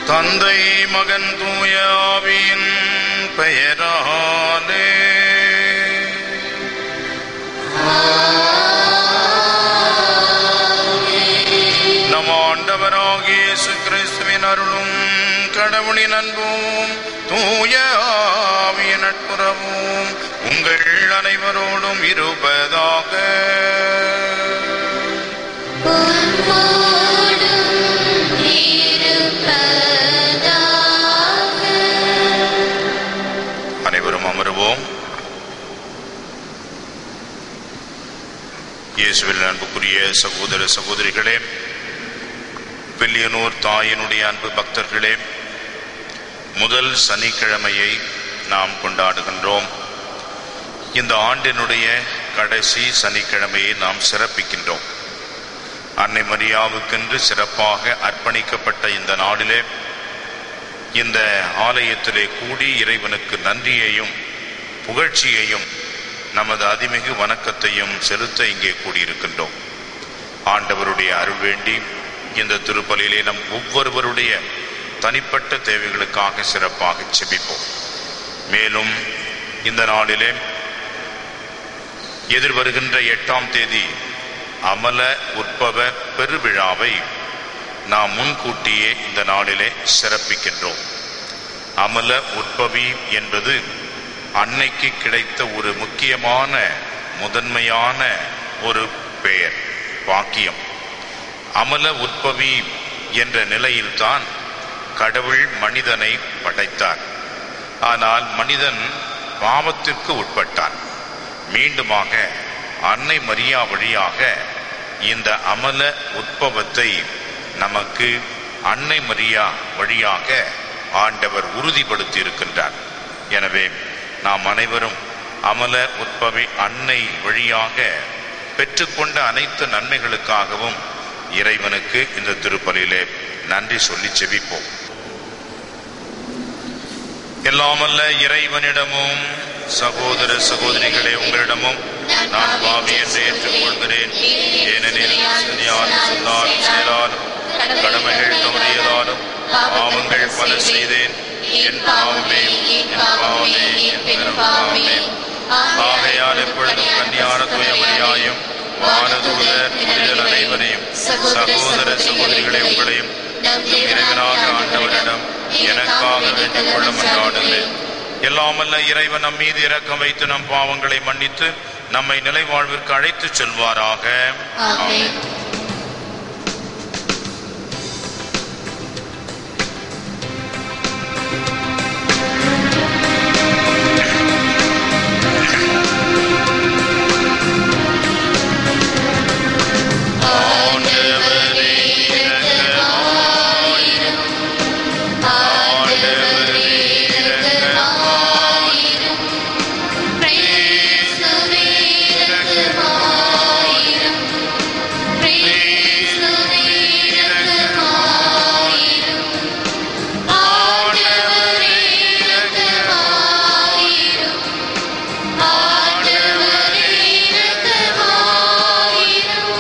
தந்தை மகன் தூய ஆவியின் பெயராலே நம் ஆண்டவராகிய இயேசு கிறிஸ்துவின் அருளும் கடவுளின் அன்பும் தூய ஆவியின் நட்புறவும் உங்கள் அனைவரோடும் இருப்பதாக உம்மோடும் இருப்பதாக. அனைவரும் அமருவோம் இயேசுவில் அன்புக்குரிய சகோதர சகோதரிகளே வெள்ளியனூர் தாயினுடைய அன்பு பக்தர்களே முதல் சனிக்கிழமையை நாம் கொண்டாடுகின்றோம் இந்த ஆண்டினுடைய கடைசி சனிக்கிழமையை நாம் சிறப்பிக்கின்றோம் அன்னை மரியாவுக்கென்று சிறப்பாக அர்ப்பணிக்கப்பட்ட இந்த நாளிலே இந்த ஆலயத்திலே கூடி இறைவனுக்கு நன்றியையும் புகழ்ச்சியையும் நமது அதிமிகு வணக்கத்தையும் செலுத்த இங்கே கூடியிருக்கின்றோம் ஆண்டவருடைய அருள் வேண்டி இந்த திருப்பலியிலே நம் ஒவ்வொருவருடைய தனிப்பட்ட தேவைகளுக்காக சிறப்பாக செபிப்போம் மேலும் இந்த நாளிலே எதிர்வருகின்ற எட்டாம் தேதி அமல உற்பவ பெருவிழாவை நாம் முன்கூட்டியே இந்த நாளிலே சிறப்பிக்கின்றோம் அமல உற்பவி என்பது அன்னைக்கு கிடைத்த ஒரு முக்கியமான முதன்மையான ஒரு பெயர் வாக்கியம் அமல உற்பவி என்ற நிலையில்தான் கடவுள் மனிதனை படைத்தார் ஆனால் மனிதன் பாவத்திற்கு உட்பட்டான் மீண்டுமாக அன்னை மரியா வழியாக இந்த அமல உற்பவத்தை நமக்கு அன்னை மரியா வழியாக ஆண்டவர் உறுதிப்படுத்தி இருக்கின்றார் எனவே நாம் அனைவரும் அமல உற்பவி அன்னை வழியாக பெற்றுக்கொண்ட அனைத்து நன்மைகளுக்காகவும் இறைவனுக்கு இந்த திருப்பலியிலே நன்றி சொல்லி செபிப்போம் எல்லாமல்ல இறைவனிடமும் சகோதர சகோதரிகளே உங்களிடமும் நான் பாவி என்று ஏற்றுக்கொள்கிறேன் ஏனெனில் சரியான சொல்லால் செயலாலும் கடமைகள் தவறியதாலும் பாவங்கள் பல செய்தேன் என் பாவமே என் பாவமே என் பெரும் பாவமே ஆகையால் எப்பொழுதும் கன்னியான தூயமணியாயும் வானதூதர் புனிதர் அனைவரையும் சகோதர சகோதரிகளை உங்களையும் நம் இறைவனாக ஆண்டவரிடம் எனக்காக வேண்டிக் கொள்ள மன்றாடுகிறேன் எல்லாமல்ல இறைவன் நம் மீது இரக்கம் வைத்து நம் பாவங்களை மன்னித்து நம்மை நிலை வாழ்விற்கு அழைத்துச் செல்வாராக ஆமென். ஆண்டவரே இரக்கமாயிரும். ஆண்டவரே இரக்கமாயிரும். கிறிஸ்துவே இரக்கமாயிரும். கிறிஸ்துவே இரக்கமாயிரும். ஆண்டவரே இரக்கமாயிரும். ஆண்டவரே இரக்கமாயிரும்.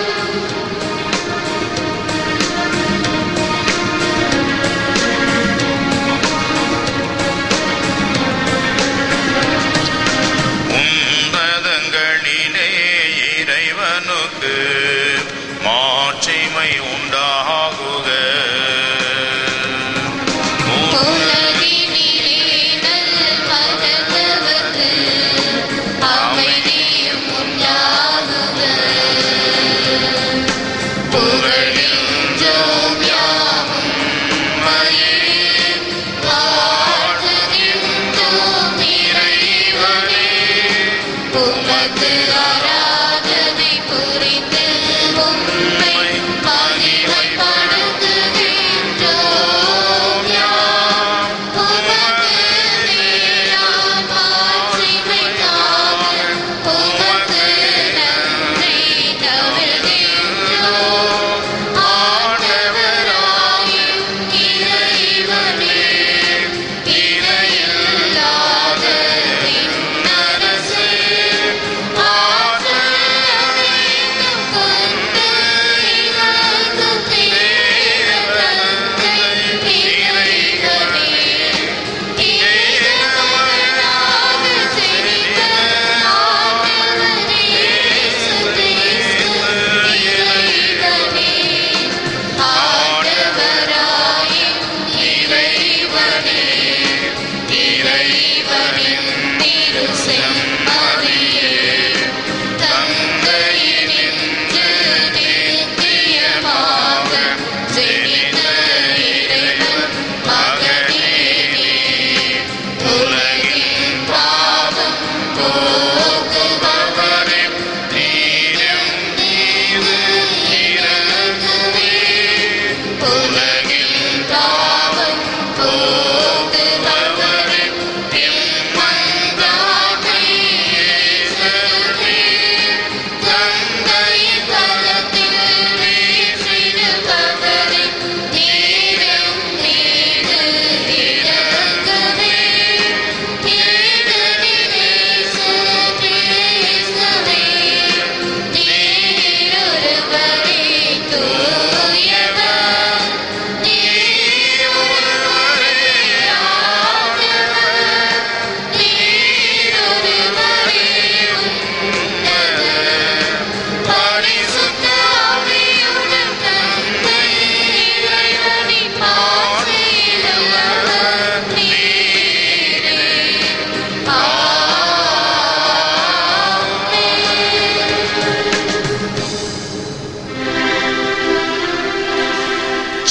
உன்னதங்களிலே இறைவனுக்கு மாட்சிமை உண்டாகுக உலகினிலே நல்மகத்தவர்க்கு அமைதியும் உண்டாகுக. புகழ்கின்றோம் யாவும் உம்மையே. வாழ்த்துகின்றோம் இறைவனே. உமக்கு ஆராதனை புரிந்து உம்மை மகிமைப்படுத்துகின்றோம் யாம். உமக்கு மேலான மாட்சிமைக்காக உமக்கு நன்றி தருகின்றோம்.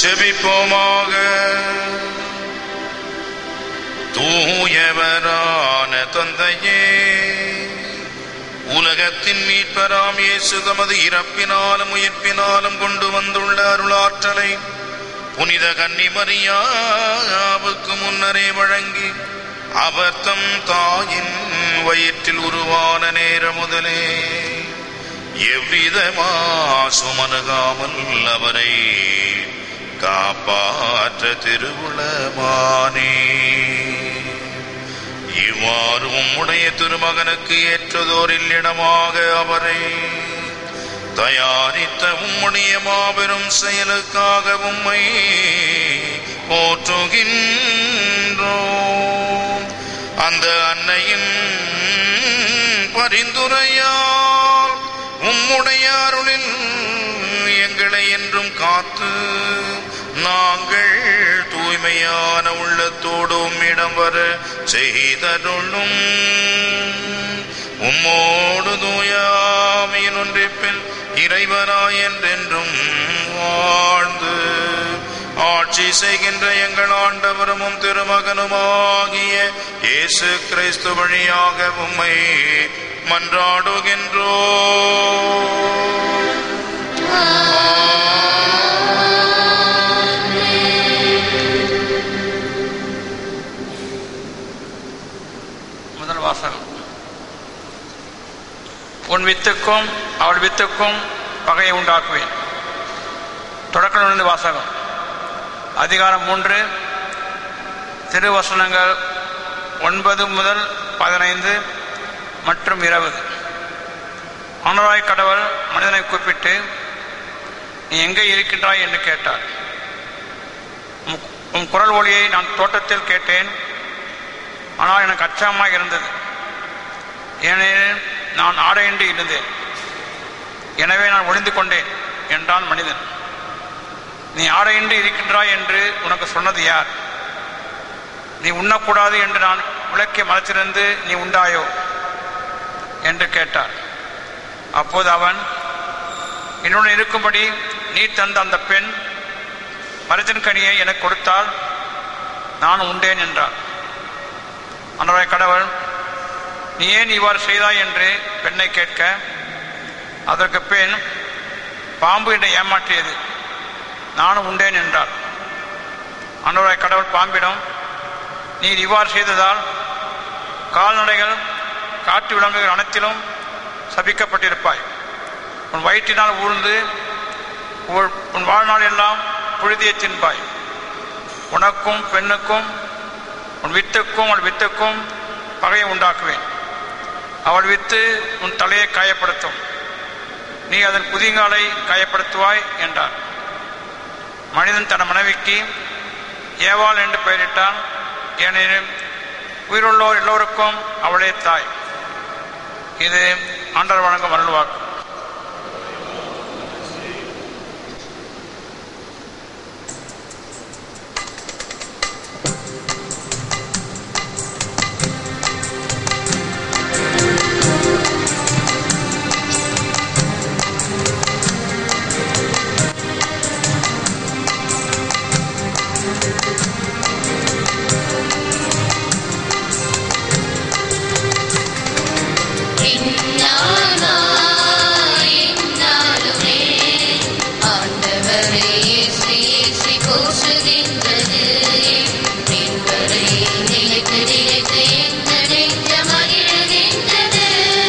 செபிப்போமாக தூயவரான தந்தையே உலகத்தின் மீட்பராம் இயேசு தமது இறப்பினாலும் உயிர்ப்பினாலும் கொண்டு வந்துள்ள அருளாற்றலை புனித கன்னிமரியாவுக்கு முன்னரே வழங்கி அவர் தம் தாயின் வயிற்றில் உருவான நேர முதலே எவ்வித மாசுமனுகாமல் அவரை காப்பாற்ற திருவுளமானே இவ்வாறு உம்முடைய திருமகனுக்கு ஏற்றதோரில் இடமாக அவரை தயாரித்த உம்முடைய மாபெரும் செயலுக்காக உம்மை போற்றுகின்றோம் அந்த அன்னையின் பரிந்துரையால் உம்முடைய அருளில் எங்களை என்றும் காத்து நாங்கள் தூய்மையான உள்ளத்தோடு உம்மிடம் வர செய்தருளும் உம்மோடு தூயாமையின் ஒன்றிப்பில் இறைவனாய் என்றென்றும் வாழ்ந்து ஆட்சி செய்கின்ற எங்கள் ஆண்டவரும் திருமகனுமாகிய இயேசு கிறிஸ்து வழியாக உம்மை மன்றாடுகின்றோ முதல் வாசகம் உன் வித்துக்கும் அவள் வித்துக்கும் பகையை உண்டாக்குவேன் தொடக்க நூலிருந்து வாசகம் அதிகாரம் மூன்று திருவசனங்கள் ஒன்பது முதல் பதினைந்து மற்றும் இருபது ஆனராய் கடவுள் மனிதனை கூப்பிட்டு நீ எங்கே இருக்கின்றாய் என்று கேட்டார் உம்- உம் குரல் ஒளியை நான் தோட்டத்தில் கேட்டேன் ஆனால் எனக்கு அச்சமாக இருந்தது ஏனெனில் நான் ஆடையின்றி இருந்தேன் எனவே நான் ஒளிந்து கொண்டேன் என்றான் மனிதன் நீ ஆடையின்றி இருக்கின்றாய் என்று உனக்கு சொன்னது யார் நீ உண்ணக்கூடாது என்று நான் விளக்கிய மரத்திலிருந்து நீ உண்டாயோ என்று கேட்டார் அப்போது அவன் என்னுடன் இருக்கும்படி நீ தந்த அந்த பெண் மரத்தின் கனியை எனக்கு கொடுத்தால் நான் உண்டேன் என்றார் அன்றைய கடவுள் நீ ஏன் இவ்வாறு செய்தாய் என்று பெண்ணை கேட்க அதற்கு பெண் பாம்பு என்னை ஏமாற்றியது நானும் உண்டேன் என்றார் அன்றைய கடவுள் பாம்பிடம் நீ இவ்வாறு செய்ததால் கால்நடைகள் காட்டு விலங்குகள் அனைத்திலும் சபிக்கப்பட்டிருப்பாய் உன் வயிற்றினால் ஊர்ந்து உன் உன் வாழ்நாள் எல்லாம் புழுதியை தின்பாய் உனக்கும் பெண்ணுக்கும் உன் வித்துக்கும் உன் வித்துக்கும் பகையை உண்டாக்குவேன் அவள் வித்து உன் தலையை காயப்படுத்தும் நீ அதன் குதிங்காலை காயப்படுத்துவாய் என்றார் மனிதன் தன் மனைவிக்கு ஏவாள் என்று பெயரிட்டான் ஏனெனில் உயிருள்ளோர் எல்லோருக்கும் அவளே தாய் இது ஆண்டவர் வழங்கும் அருள்வாக்கு என்னானா என்னாலுமே ஆண்டவரை இயேசு இயேசு போற்றுகின்றது என்பதை நிலைத்து நிலைத்து எந்த நெஞ்ச மகிழ்கின்றது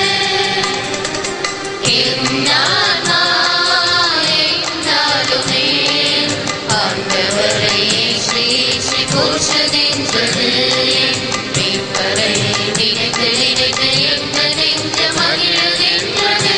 என்னானா என்னாலுமே ஆண்டவரை இயேசு இயேசு போற்றுகின்றது என்பதை நினைத்து நினைத்து எந்த நெஞ்ச மகிழ்கின்றது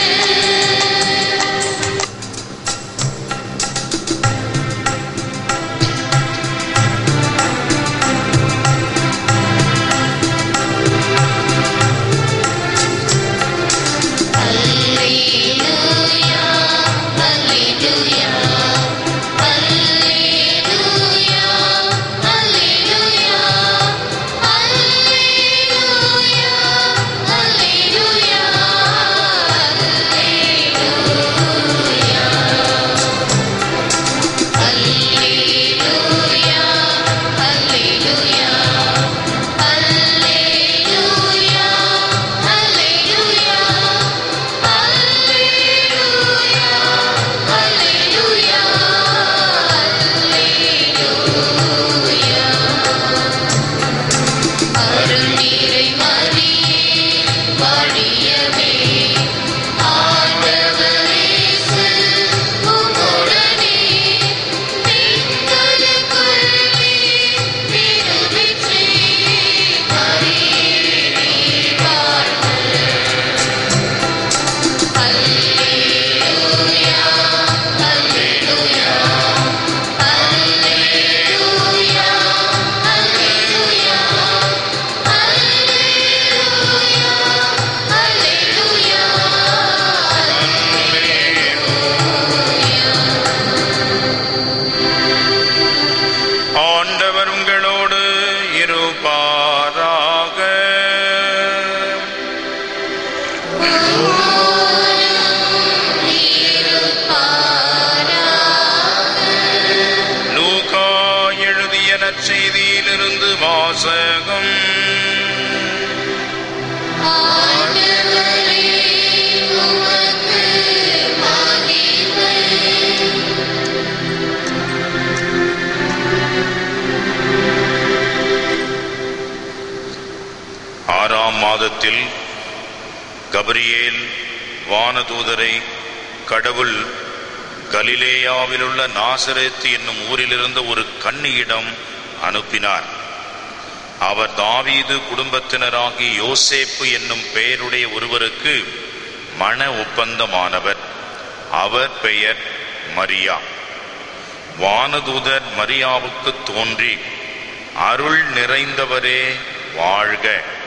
ஆறாம் மாதத்தில் கபிரியேல் வானதூதரை கடவுள் கலிலேயாவிலுள்ள நாசரேத்து என்னும் ஊரிலிருந்த ஒரு கன்னியிடம் அனுப்பினார் அவர் தாவீது குடும்பத்தினராகி யோசேப்பு என்னும் பெயருடைய ஒருவருக்கு மன ஒப்பந்தமானவர் அவர் பெயர் மரியா வானதூதர் மரியாவுக்கு தோன்றி அருள் நிறைந்தவரே வாழ்க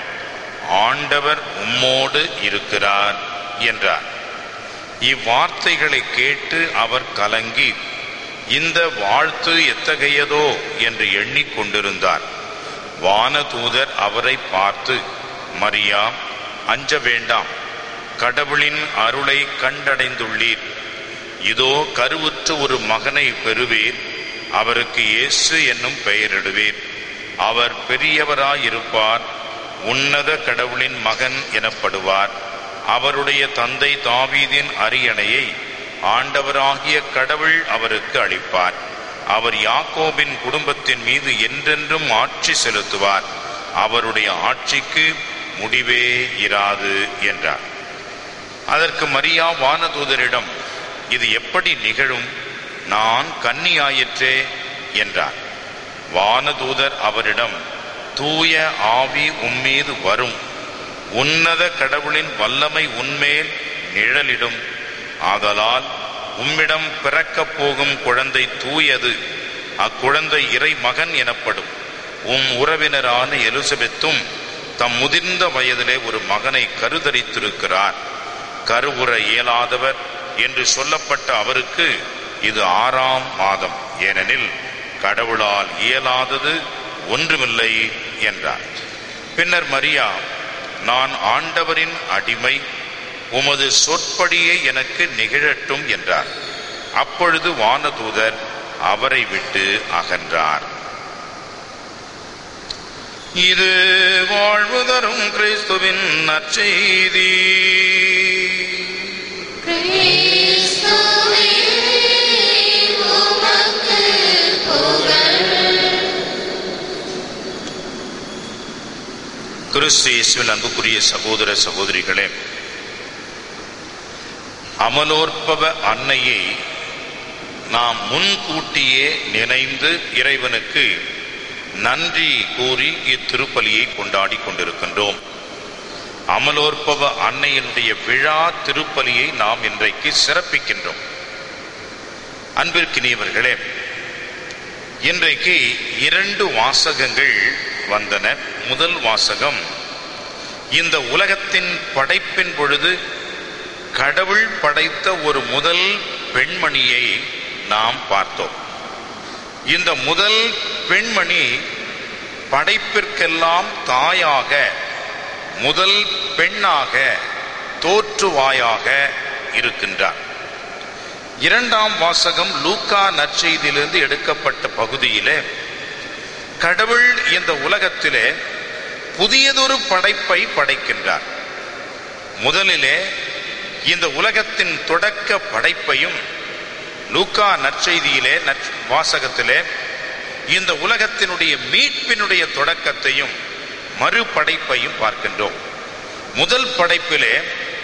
ஆண்டவர் உம்மோடு இருக்கிறார் என்றார் இவ்வார்த்தைகளை கேட்டு அவர் கலங்கி இந்த வாழ்த்து எத்தகையதோ என்று எண்ணிக்கொண்டிருந்தார் வானதூதர் அவரை பார்த்து மரியா அஞ்ச வேண்டாம் கடவுளின் அருளை கண்டடைந்துள்ளீர் இதோ கருவுற்று ஒரு மகனை பெறுவீர் அவருக்கு இயேசு என்னும் பெயரிடுவீர் அவர் பெரியவராயிருப்பார் உன்னத கடவுளின் மகன் எனப்படுவார் அவருடைய தந்தை தாவீதின் அரியணையை ஆண்டவராகிய கடவுள் அவருக்கு அளிப்பார் அவர் யாக்கோபின் குடும்பத்தின் மீது என்றென்றும் ஆட்சி செலுத்துவார் அவருடைய ஆட்சிக்கு முடிவே இராது என்றார் அதற்கு மரியா வானதூதரிடம் இது எப்படி நிகழும் நான் கன்னியாயிற்றே என்றார் வானதூதர் அவரிடம் தூய ஆவி உம்மீது வரும் உன்னத கடவுளின் வல்லமை உன்மேல் நிழலிடும் ஆதலால் உம்மிடம் பிறக்கப் போகும் குழந்தை தூயது அக்குழந்தை இறை மகன் எனப்படும் உம் உறவினரான எலிசபெத்தும் தம் முதிர்ந்த வயதிலே ஒரு மகனை கருதரித்திருக்கிறார் கருவுற இயலாதவர் என்று சொல்லப்பட்ட அவருக்கு இது ஆறாம் மாதம் ஏனெனில் கடவுளால் இயலாதது ஒன்றுமில்லை என்றார் பின்னர் மரியா நான் ஆண்டவரின் அடிமை உமது சொற்படியே எனக்கு நிகழட்டும் என்றார் அப்பொழுது வானதூதர் அவரை விட்டு அகன்றார் இது வாழ்வு தரும் கிறிஸ்துவின் நற்செய்தி கிறிஸ்துவே உமக்கு புகழ் கிறிஸ்து இயேசுவில் அன்புக்குரிய சகோதர சகோதரிகளே அமலோற்பவ அன்னையை நாம் முன்கூட்டியே நினைந்து இறைவனுக்கு நன்றி கூறி இத்திருப்பலியை கொண்டாடி கொண்டிருக்கின்றோம் அமலோற்பவ அன்னையினுடைய விழா திருப்பலியை நாம் இன்றைக்கு சிறப்பிக்கின்றோம் அன்பிற்கினியவர்களே இன்றைக்கு இரண்டு வாசகங்கள் வந்தன முதல் வாசகம் இந்த உலகத்தின் படைப்பின் பொழுது கடவுள் படைத்த ஒரு முதல் பெண்மணியை நாம் பார்த்தோம் இந்த முதல் பெண்மணி படைப்பிற்கெல்லாம் தாயாக முதல் பெண்ணாக தோற்றுவாயாக இருக்கின்றார் இரண்டாம் வாசகம் லூக்கா நற்செய்தியிலிருந்து எடுக்கப்பட்ட பகுதியிலே கடவுள் இந்த உலகத்திலே புதியதொரு படைப்பை படைக்கின்றார் முதலிலே இந்த உலகத்தின் தொடக்க படைப்பையும் லூக்கா நற்செய்தியிலே நற்- வாசகத்திலே இந்த உலகத்தினுடைய மீட்பினுடைய தொடக்கத்தையும் மறுபடைப்பையும் பார்க்கின்றோம் முதல் படைப்பிலே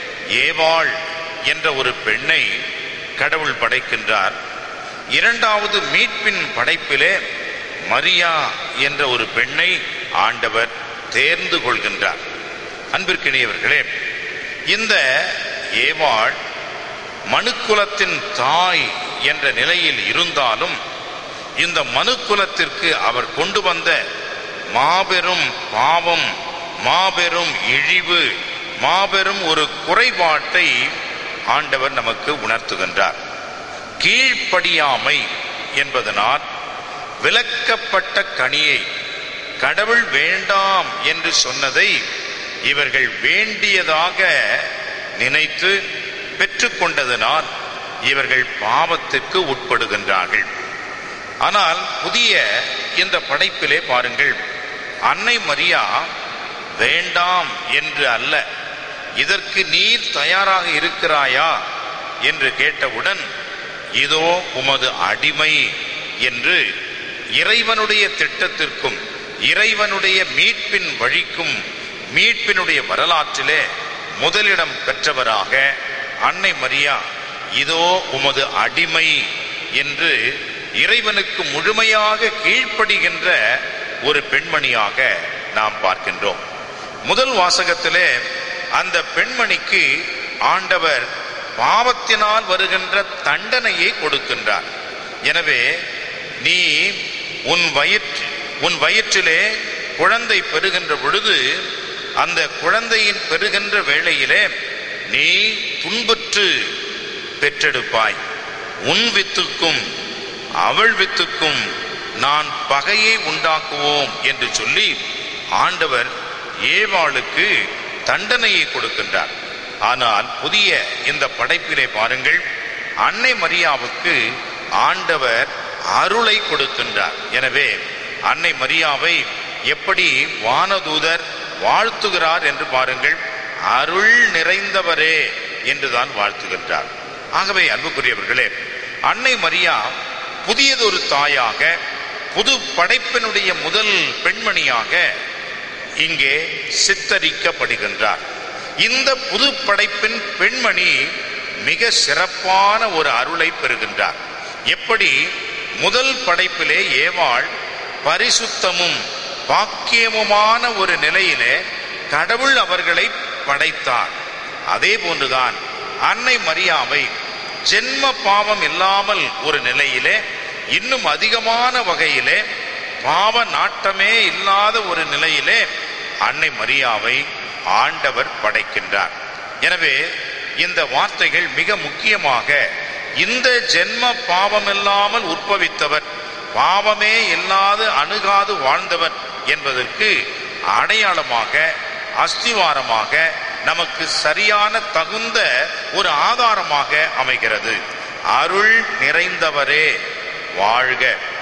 ஏவாள் என்ற ஒரு பெண்ணை கடவுள் படைக்கின்றார் இரண்டாவது மீட்பின் படைப்பிலே மரியா என்ற ஒரு பெண்ணை ஆண்டவர் தேர்ந்து கொள்கின்றார் அன்பிற்கினியவர்களே இந்த ஏவாள் மனுக்குலத்தின் தாய் என்ற நிலையில் இருந்தாலும் இந்த மனுக்குலத்திற்கு அவர் கொண்டு வந்த மாபெரும் பாவம் மாபெரும் இழிவு மாபெரும் ஒரு குறைபாட்டை ஆண்டவர் நமக்கு உணர்த்துகின்றார் கீழ்ப்படியாமை என்பதனால் விலக்கப்பட்ட கனியை கடவுள் வேண்டாம் என்று சொன்னதை இவர்கள் வேண்டியதாக நினைத்து பெற்றுக்கொண்டதனால் இவர்கள் பாவத்திற்கு உட்படுகின்றார்கள் ஆனால் புதிய இந்த படைப்பிலே பாருங்கள் அன்னை மரியா வேண்டாம் என்று அல்ல இதற்கு நீர் தயாராக இருக்கிறாயா என்று கேட்டவுடன் இதோ உமது அடிமை என்று இறைவனுடைய திட்டத்திற்கும் இறைவனுடைய மீட்பின் வழிக்கும் மீட்பினுடைய வரலாற்றிலே முதலிடம் பெற்றவராக அன்னை மரியா இதோ உமது அடிமை என்று இறைவனுக்கு முழுமையாக கீழ்ப்படுகின்ற ஒரு பெண்மணியாக நாம் பார்க்கின்றோம் முதல் வாசகத்திலே அந்த பெண்மணிக்கு ஆண்டவர் பாவத்தினால் வருகின்ற தண்டனையை கொடுக்கின்றார் எனவே நீ உன் வயிற்று உன் வயிற்றிலே குழந்தை பெறுகின்ற பொழுது அந்த குழந்தையின் பெறுகின்ற வேளையிலே நீ துன்புற்று பெற்றெடுப்பாய் உன் வித்துக்கும் அவள் வித்துக்கும் நான் பகையை உண்டாக்குவோம் என்று சொல்லி ஆண்டவர் ஏவாளுக்கு தண்டனையை கொடுக்கின்றார் ஆனால் புதிய இந்த படைப்பிலே பாருங்கள் அன்னை மரியாவுக்கு ஆண்டவர் அருளை கொடுக்கின்றார் எனவே அன்னை மரியாவை எப்படி வானதூதர் வாழ்த்துகிறார் என்று பாருங்கள் அருள் நிறைந்தவரே என்றுதான் வாழ்த்துகின்றார் ஆகவே அன்புக்குரியவர்களே அன்னை மரியா புதியதொரு தாயாக புது படைப்பினுடைய முதல் பெண்மணியாக இங்கே சித்தரிக்கப்படுகின்றார் இந்த புது படைப்பின் பெண்மணி மிக சிறப்பான ஒரு அருளை பெறுகின்றார் எப்படி முதல் படைப்பிலே ஏவாள் பரிசுத்தமும் பாக்கியமுமான ஒரு நிலையிலே கடவுள் அவர்களை படைத்தார் அதே போன்றுதான் அன்னை மரியாவை ஜென்ம பாவம் இல்லாமல் ஒரு நிலையிலே இன்னும் அதிகமான வகையிலே பாவ நாட்டமே இல்லாத ஒரு நிலையிலே அன்னை மரியாவை ஆண்டவர் படைக்கின்றார் எனவே இந்த வார்த்தைகள் மிக முக்கியமாக இந்த ஜென்ம பாவமில்லாமல் உற்பவித்தவர் பாவமே இல்லாது அணுகாது வாழ்ந்தவர் என்பதற்கு அடையாளமாக அஸ்திவாரமாக நமக்கு சரியான தகுந்த ஒரு ஆதாரமாக அமைகிறது அருள் நிறைந்தவரே வாழ்க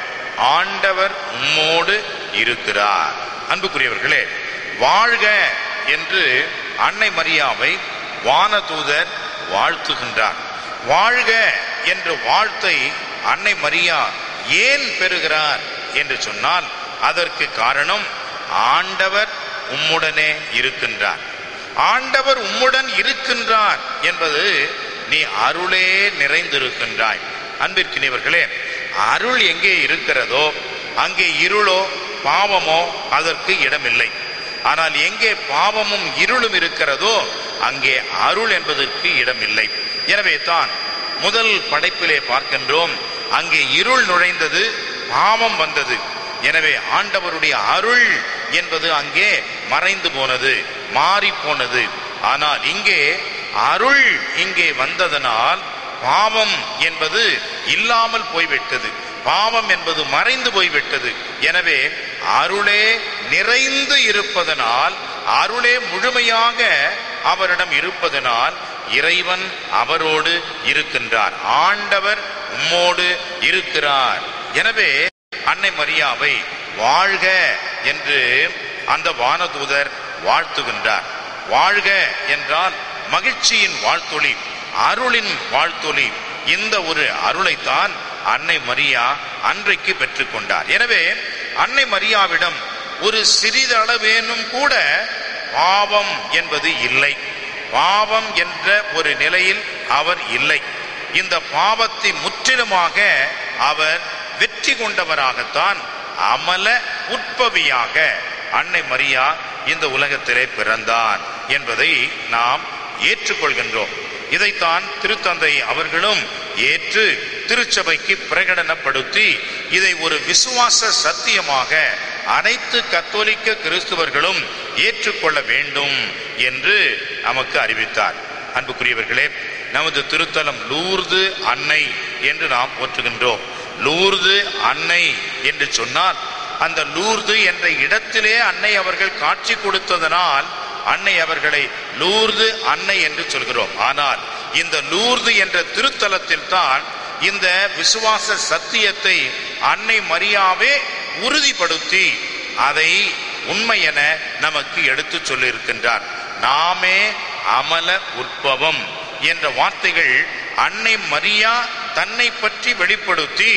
ஆண்டவர் உம்மோடு இருக்கிறார் அன்புக்குரியவர்களே வாழ்க என்று அன்னை மரியாவை வானதூதர் வாழ்த்துகின்றார் வாழ்க என்ற வாழ்த்தை அன்னை மரியா ஏன் பெறுகிறார் என்று சொன்னால் அதற்கு காரணம் ஆண்டவர் உம்முடனே இருக்கின்றார் ஆண்டவர் உம்முடன் இருக்கின்றார் என்பது நீ அருளே நிறைந்திருக்கின்றாய் அன்பிற்கினியவர்களே அருள் எங்கே இருக்கிறதோ அங்கே இருளோ பாவமோ அதற்கு இடமில்லை ஆனால் எங்கே பாவமும் இருளும் இருக்கிறதோ அங்கே அருள் என்பதற்கு இடமில்லை எனவே தான் முதல் படைப்பிலே பார்க்கின்றோம் அங்கே இருள் நுழைந்தது பாவம் வந்தது எனவே ஆண்டவருடைய அருள் என்பது அங்கே மறைந்து போனது மாறி போனது ஆனால் இங்கே அருள் இங்கே வந்ததனால் பாவம் என்பது இல்லாமல் போய்விட்டது பாவம் என்பது மறைந்து போய்விட்டது எனவே அருளே நிறைந்து இருப்பதனால் அருளே முழுமையாக அவரிடம் இருப்பதனால் இறைவன் அவரோடு இருக்கின்றார் ஆண்டவர் உம்மோடு இருக்கிறார் எனவே அன்னை மரியாவை வாழ்க என்று அந்த வானதூதர் வாழ்த்துகின்றார் வாழ்க என்றால் மகிழ்ச்சியின் வாழ்த்தொளி அருளின் வாழ்த்தொளி இந்த ஒரு அருளைத்தான் அன்னை மரியா அன்றைக்கு பெற்றுக்கொண்டார் எனவே அன்னை மரியாவிடம் ஒரு சிறிதளவேனும் கூட பாவம் என்பது இல்லை பாவம் என்ற ஒரு நிலையில் அவர் இல்லை இந்த பாவத்தை முற்றிலுமாக அவர் வெற்றி கொண்டவராகத்தான் அமல உற்பவியாக அன்னை மரியா இந்த உலகத்திலே பிறந்தார் என்பதை நாம் ஏற்றுக்கொள்கின்றோம் இதைத்தான் திருத்தந்தை அவர்களும் ஏற்று திருச்சபைக்கு பிரகடனப்படுத்தி இதை ஒரு விசுவாச சத்தியமாக அனைத்து கத்தோலிக்க கிறிஸ்துவர்களும் ஏற்றுக்கொள்ள வேண்டும் என்று நமக்கு அறிவித்தார் அன்புக்குரியவர்களே நமது திருத்தலம் லூர்து அன்னை என்று நாம் போற்றுகின்றோம் லூர்து அன்னை என்று சொன்னால் அந்த லூர்து என்ற இடத்திலே அன்னை அவர்கள் காட்சி கொடுத்ததனால் அன்னை அவர்களை லூர்து அன்னை என்று சொல்கிறோம் ஆனால் இந்த லூர்து என்ற திருத்தலத்தில் தான் இந்த விசுவாச சத்தியத்தை அன்னை மரியாவே உறுதிப்படுத்தி அதை உண்மை என நமக்கு எடுத்து சொல்லியிருக்கின்றார் நாமே அமல உற்பவம் என்ற வார்த்தைகள் அன்னை மரியா தன்னை பற்றி வெளிப்படுத்தி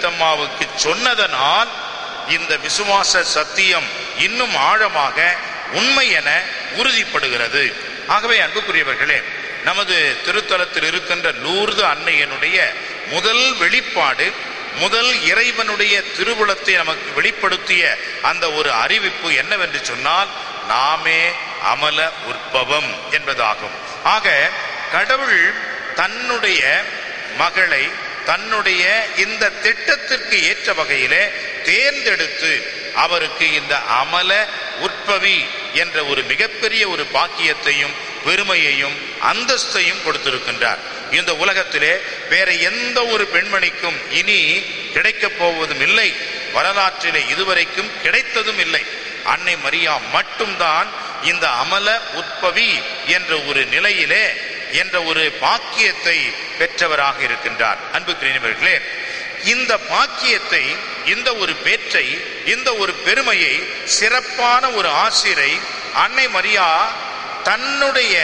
பெர்னதத்தம்மாவுக்கு சொன்னதனால் இந்த விசுவாச சத்தியம் இன்னும் ஆழமாக உண்மை என உறுதிப்படுகிறது ஆகவே அன்புக்குரியவர்களே நமது திருத்தலத்தில் இருக்கின்ற லூர்து அன்னையனுடைய முதல் வெளிப்பாடு முதல் இறைவனுடைய திருவுளத்தை நமக்கு வெளிப்படுத்திய அந்த ஒரு அறிவிப்பு என்னவென்று சொன்னால் நாமே அமல உற்பவம் என்பதாகும் ஆக கடவுள் தன்னுடைய மகளை தன்னுடைய இந்த திட்டத்திற்கு ஏற்ற வகையிலே தேர்ந்தெடுத்து அவருக்கு இந்த அமல உற்பவி என்ற ஒரு மிகப்பெரிய ஒரு பாக்கியத்தையும் பெருமையையும் அந்தஸ்தையும் கொடுத்திருக்கின்றார் இந்த உலகத்திலே வேற எந்த ஒரு பெண்மணிக்கும் இனி கிடைக்கப் போவதும் இல்லை வரலாற்றிலே இதுவரைக்கும் கிடைத்ததும் இல்லை அன்னை மரியா மட்டும்தான் இந்த அமல உற்பவி என்ற ஒரு நிலையிலே என்ற ஒரு பாக்கியத்தை பெற்றவராக இருக்கின்றார் அன்புக்குரியவர்களே இந்த பாக்கியத்தை இந்த ஒரு பேற்றை இந்த ஒரு பெருமையை சிறப்பான ஒரு ஆசிரை அன்னை மரியா தன்னுடைய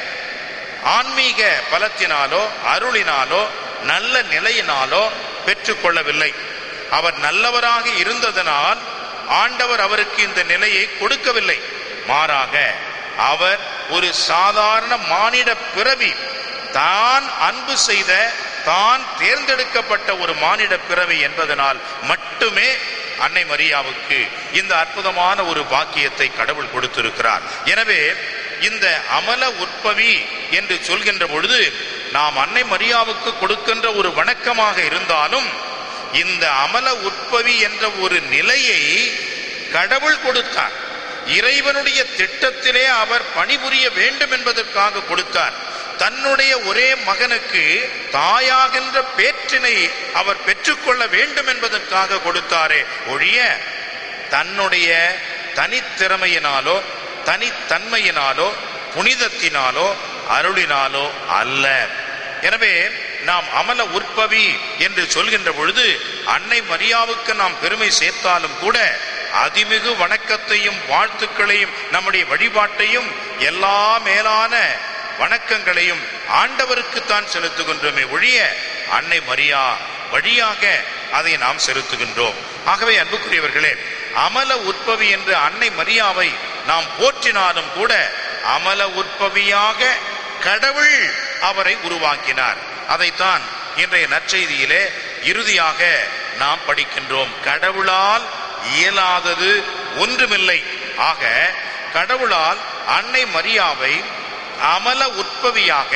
ஆன்மீக பலத்தினாலோ அருளினாலோ நல்ல நிலையினாலோ பெற்றுக்கொள்ளவில்லை அவர் நல்லவராக இருந்ததனால் ஆண்டவர் அவருக்கு இந்த நிலையை கொடுக்கவில்லை மாறாக அவர் ஒரு சாதாரண மானிட பிறவி தான் அன்பு செய்த தான் தேர்ந்தெடுக்கப்பட்ட ஒரு மானிட பிறவி என்பதனால் மட்டுமே அன்னை மரியாவுக்கு இந்த அற்புதமான ஒரு பாக்கியத்தை கடவுள் கொடுத்திருக்கிறார் எனவே இந்த அமல உற்பவி என்று சொல்கின்ற பொழுது நாம் அன்னை மரியாவுக்கு கொடுக்கின்ற ஒரு வணக்கமாக இருந்தாலும் இந்த அமல உற்பவி என்ற ஒரு நிலையை கடவுள் கொடுத்தார் இறைவனுடைய திட்டத்திலே அவர் பணிபுரிய வேண்டும் என்பதற்காக கொடுத்தார் தன்னுடைய ஒரே மகனுக்கு தாயாகின்ற பேற்றினை அவர் பெற்றுக்கொள்ள வேண்டும் என்பதற்காக கொடுத்தாரே ஒழிய தன்னுடைய தனித்திறமையினாலோ தனித்தன்மையினாலோ புனிதத்தினாலோ அருளினாலோ அல்ல எனவே நாம் அமல உற்பவி என்று சொல்கின்ற பொழுது அன்னை மரியாவுக்கு நாம் பெருமை சேர்த்தாலும் கூட அதிமிகு வணக்கத்தையும் வாழ்த்துக்களையும் நம்முடைய வழிபாட்டையும் எல்லா மேலான வணக்கங்களையும் ஆண்டவருக்குத்தான் செலுத்துகின்றோமே ஒழிய அன்னை மரியா வழியாக அதை நாம் செலுத்துகின்றோம் ஆகவே அன்புக்குரியவர்களே அமல உற்பவி என்று அன்னை மரியாவை நாம் போற்றினாலும் கூட அமல உற்பவியாக கடவுள் அவரை உருவாக்கினார் அதைத்தான் இன்றைய நற்செய்தியிலே இறுதியாக நாம் படிக்கின்றோம் கடவுளால் இயலாதது ஒன்றுமில்லை ஆக கடவுளால் அன்னை மரியாவை அமல உற்பவியாக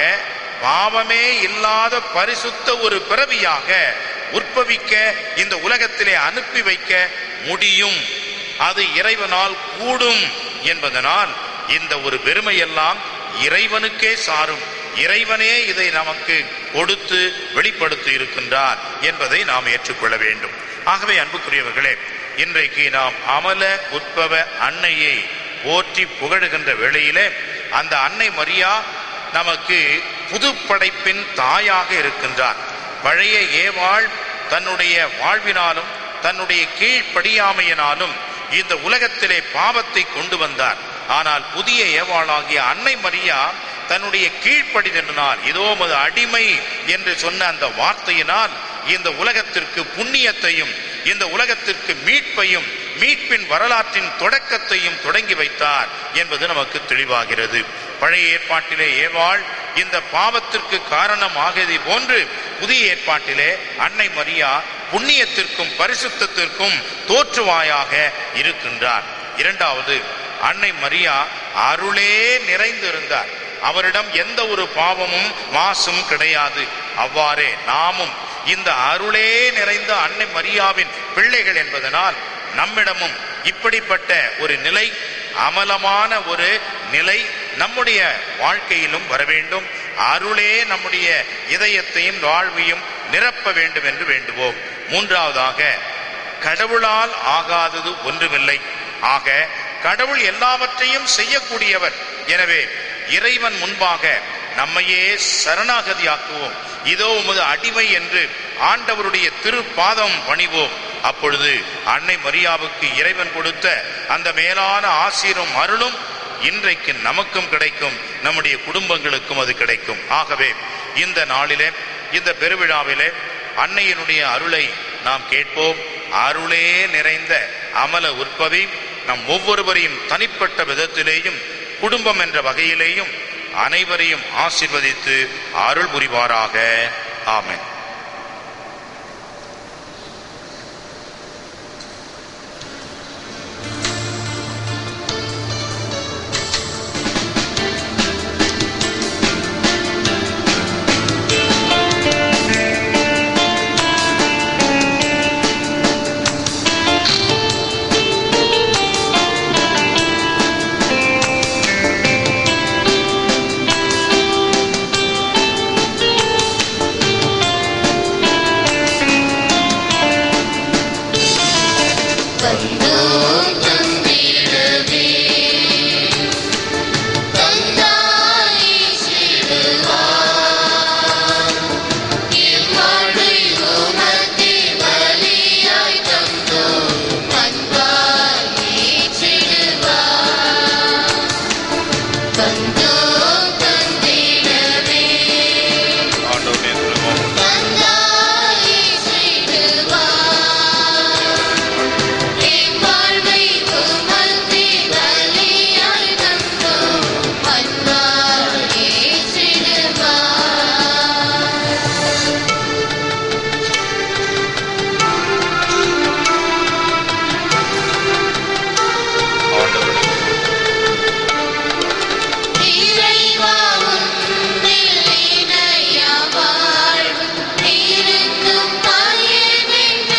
பாவமே இல்லாத பரிசுத்த ஒரு பிறவியாக உற்பவிக்க இந்த உலகத்திலே அனுப்பி வைக்க முடியும் அது இறைவனால் கூடும் என்பதனால் இந்த ஒரு பெருமையெல்லாம் இறைவனுக்கே சாரும் இறைவனே இதை நமக்கு கொடுத்து வெளிப்படுத்தி இருக்கின்றார் என்பதை நாம் ஏற்றுக்கொள்ள வேண்டும் ஆகவே அன்புக்குரியவர்களே இன்றைக்கு நாம் அமல உற்பவ அன்னையை போற்றி புகழுகின்ற வேளையிலே அந்த அன்னை மரியா நமக்கு புது படைப்பின் தாயாக இருக்கின்றார் பழைய ஏவாள் தன்னுடைய வாழ்வினாலும் தன்னுடைய கீழ்ப்படியாமையினாலும் இந்த உலகத்திலே பாவத்தை கொண்டு வந்தார் ஆனால் புதிய ஏவாளாகிய அன்னை மரியா தன்னுடைய கீழ்ப்படிதனால் இதோ மது அடிமை என்று சொன்ன அந்த வார்த்தையினால் இந்த உலகத்திற்கு புண்ணியத்தையும் இந்த உலகத்திற்கு மீட்பையும் மீட்பின் வரலாற்றின் தொடக்கத்தையும் தொடங்கி வைத்தார் என்பது நமக்கு தெளிவாகிறது பழைய ஏற்பாட்டிலே ஏவாள் இந்த பாவத்திற்கு காரணமாகதை போன்று புதிய ஏற்பாட்டிலே அன்னை மரியா புண்ணியத்திற்கும் பரிசுத்தத்திற்கும் தோற்றுவாயாக இருக்கின்றார் இரண்டாவது அன்னை மரியா அருளே நிறைந்திருந்தார் அவரிடம் எந்த ஒரு பாவமும் மாசும் கிடையாது அவ்வாறே நாமும் இந்த அருளே நிறைந்த அன்னை மரியாவின் பிள்ளைகள் என்பதனால் நம்மிடமும் இப்படிப்பட்ட ஒரு நிலை அமலமான ஒரு நிலை நம்முடைய வாழ்க்கையிலும் வர வேண்டும் அருளே நம்முடைய இதயத்தையும் வாழ்வையும் நிரப்ப வேண்டும் என்று வேண்டுவோம் மூன்றாவதாக கடவுளால் ஆகாதது ஒன்றுமில்லை ஆக கடவுள் எல்லாவற்றையும் செய்யக்கூடியவர் எனவே இறைவன் முன்பாக நம்மையே சரணாகதியாக்குவோம் இதோ உமது அடிமை என்று ஆண்டவருடைய திருப்பாதம் பணிவோம் அப்பொழுது அன்னை மரியாவுக்கு இறைவன் கொடுத்த அந்த மேலான ஆசீரும் அருளும் இன்றைக்கு நமக்கும் கிடைக்கும் நம்முடைய குடும்பங்களுக்கும் அது கிடைக்கும் ஆகவே இந்த நாளிலே இந்த பெருவிழாவிலே அன்னையினுடைய அருளை நாம் கேட்போம் அருளே நிறைந்த அமல உற்பவி நம் ஒவ்வொருவரையும் தனிப்பட்ட விதத்திலேயும் குடும்பம் என்ற வகையிலேயும் அனைவரையும் ஆசீர்வதித்து அருள் புரிவாராக ஆமென் வந்தோம் தந்திடவே தந்தாய் சிறுவாய் இம்மாழை உமக்கு பலியாய் தந்தோம் அன்பாய் ஏற்றிடுவாய் வந்தோம் தந்திடவே ஆண்டவருடைய திருமணம் தந்தாய் சிறுவாய் வாழ்வை உமக்கு பலியாய் தந்தோம் அன்பாய் ஏற்றிடுவாய் ஆண்டவருடைய இறைவா உன்னில் இணைய வாழ்வு இருக்கும் பயனென்ன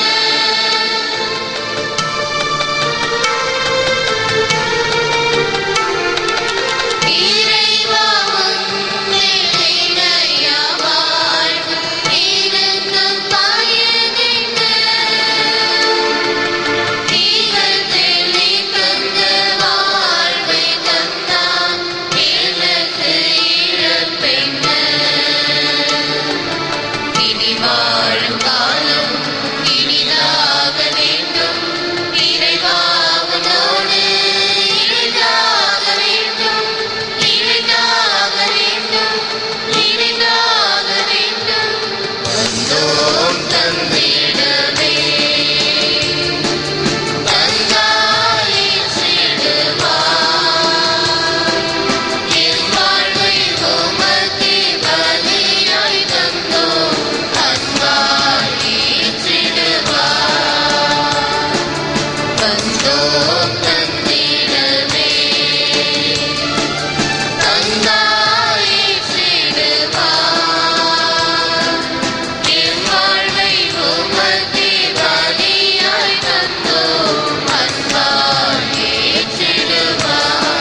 இறைவா உன்னில் இணைய வாழ்வு இருக்கும் பயனென்ன ஈகத்தில் நீ தந்த வாழ்வை தந்தான் எனக்கு இழப்பென்ன இனி வாழும் காலம் இனிதாக வேண்டும் இறைவாவனோடு இணைதாக வேண்டும் இணைதாக வேண்டும் இணைதாக வேண்டும் வந்தோம் தந்திடவே தந்தாய் சிடுவாய் என் வாழ்வை உமக்கு பலியாய் தந்தோம் அன்பாய் ஏற்றிடுவாய் வந்தோம் தந்திடவே தந்தாய் சிடுவாய் என் வாழ்வை உமக்கு பலியாய் தந்தோம் அன்பாய் ஏற்றிடுவாய்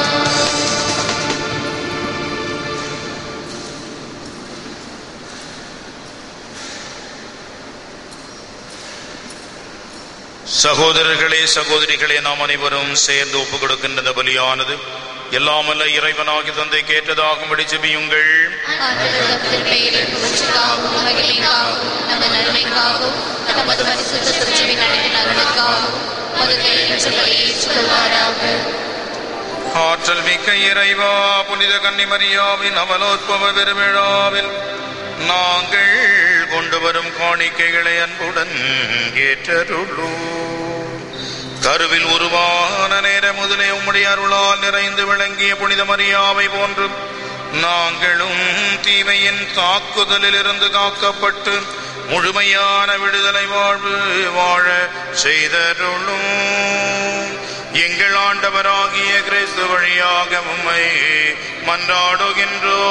சகோதரர்களே சகோதரிகளே நாம் அனைவரும் சேர்ந்து ஒப்புக் கொடுக்கின்ற இந்த பலியானது எல்லாமல்ல இறைவனாகி தந்தை கேட்டதாகும்படி ஜெபியுங்கள் ஆண்டவர் திருப்பெயரை புகழ்ச்சிக்காகவும் மகிமைக்காகவும் நமது நன்மைக்காகவும் நமது பரிசுத்த திருச்சபையின் அனைத்து நலனுக்காகவும் மது கையெழுத்து பலியை ஏற்றுக்கொள்வாராக ஆற்றல் மிக்க இறைவா புனித கன்னிமரியாவின் அவலோத்பவ பெருவிழாவில் நாங்கள் கொண்டு வரும் காணிக்கைகளை அன்புடன் ஏற்றருளோ கருவில் உருவான நேரம் முதலே உம்முடைய அருளால் நிறைந்து விளங்கிய புனித மரியாவை போன்று நாங்களும் தீமையின் தாக்குதலில் இருந்து காக்கப்பட்டு முழுமையான விடுதலை வாழ்வு வாழ செய்தருளும் எங்கள் ஆண்டவராகிய கிறிஸ்து வழியாக உம்மை மன்றாடுகின்றோம்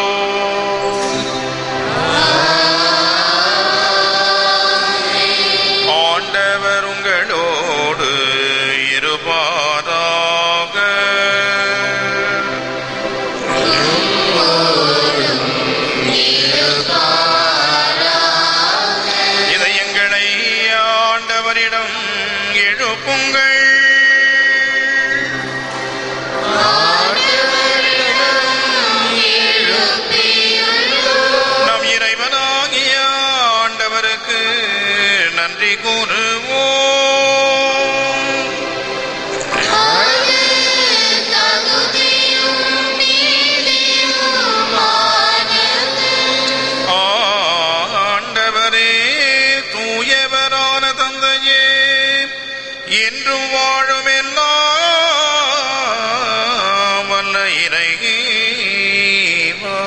ஆண்டவர் உங்களோடு இருப்பாராக இதயங்களை ஆண்டவரிடம் எழுப்புங்கள் நம் இறைவனாகிய ஆண்டவருக்கு நன்றி கூறுவோம் ஆண்டவரே தூயவரான தந்தையே என்றும் வாழும் எல்லாம் வல்ல இறைவா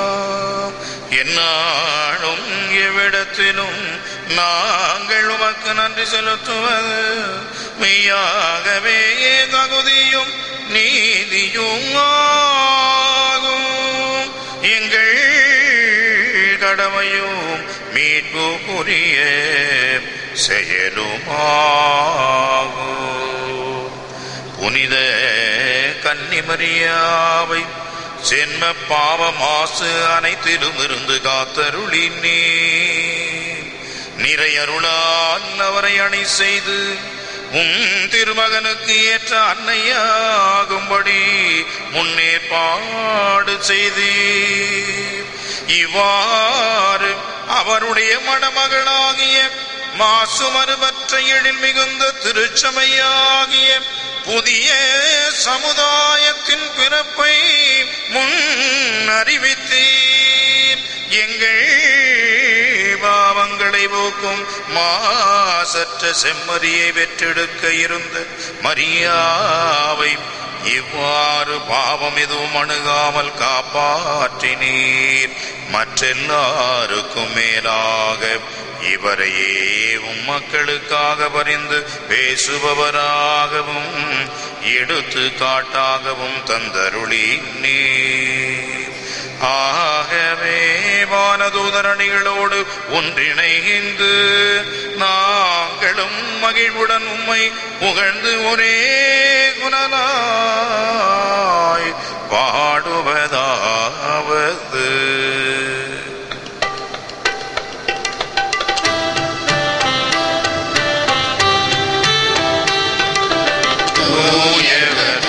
என்னாலும் எவ்விடத்திலும் நாங்கள் உமக்கு நன்றி செலுத்துவது மெய்யாகவே தகுதியும் நீதியும் ஆகும் எங்கள் கடமையும் மீட்பு புரிய செயலுமாகும் புனித கன்னிமரியாவை சென்ம பாவ மாசு அனைத்திலும் இருந்து காத்தருளி நீ நிறையருளால் அவரை அணை செய்து உம் திருமகனுக்கு ஏற்ற அன்னையாகும்படி முன்னேற்பாடு செய்தீர் இவ்வாறு அவருடைய மணமகளாகிய மாசுமறுபற்ற எழில் மிகுந்த திருச்சபையாகிய புதிய சமுதாயத்தின் பிறப்பை முன் அறிவித்தீர் எங்கள் பாவங்களை போக்கும் மாசற்ற செம்மறியை வெற்றெடுக்க இருந்த மரியாவை இவ்வாறு பாவம் எதுவும் அணுகாமல் காப்பாற்றினீர் மற்றெல்லாருக்கும் மேலாக இவரையே உம் மக்களுக்காக பரிந்து பேசுபவராகவும் எடுத்து காட்டாகவும் தந்தருளி நீர் ஆகவே வானதூதரணிகளோடு ஒன்றிணைந்து நாங்களும் மகிழ்வுடன் உம்மை புகழ்ந்து ஒரே குணலாய் பாடுவதாவது தூயவர்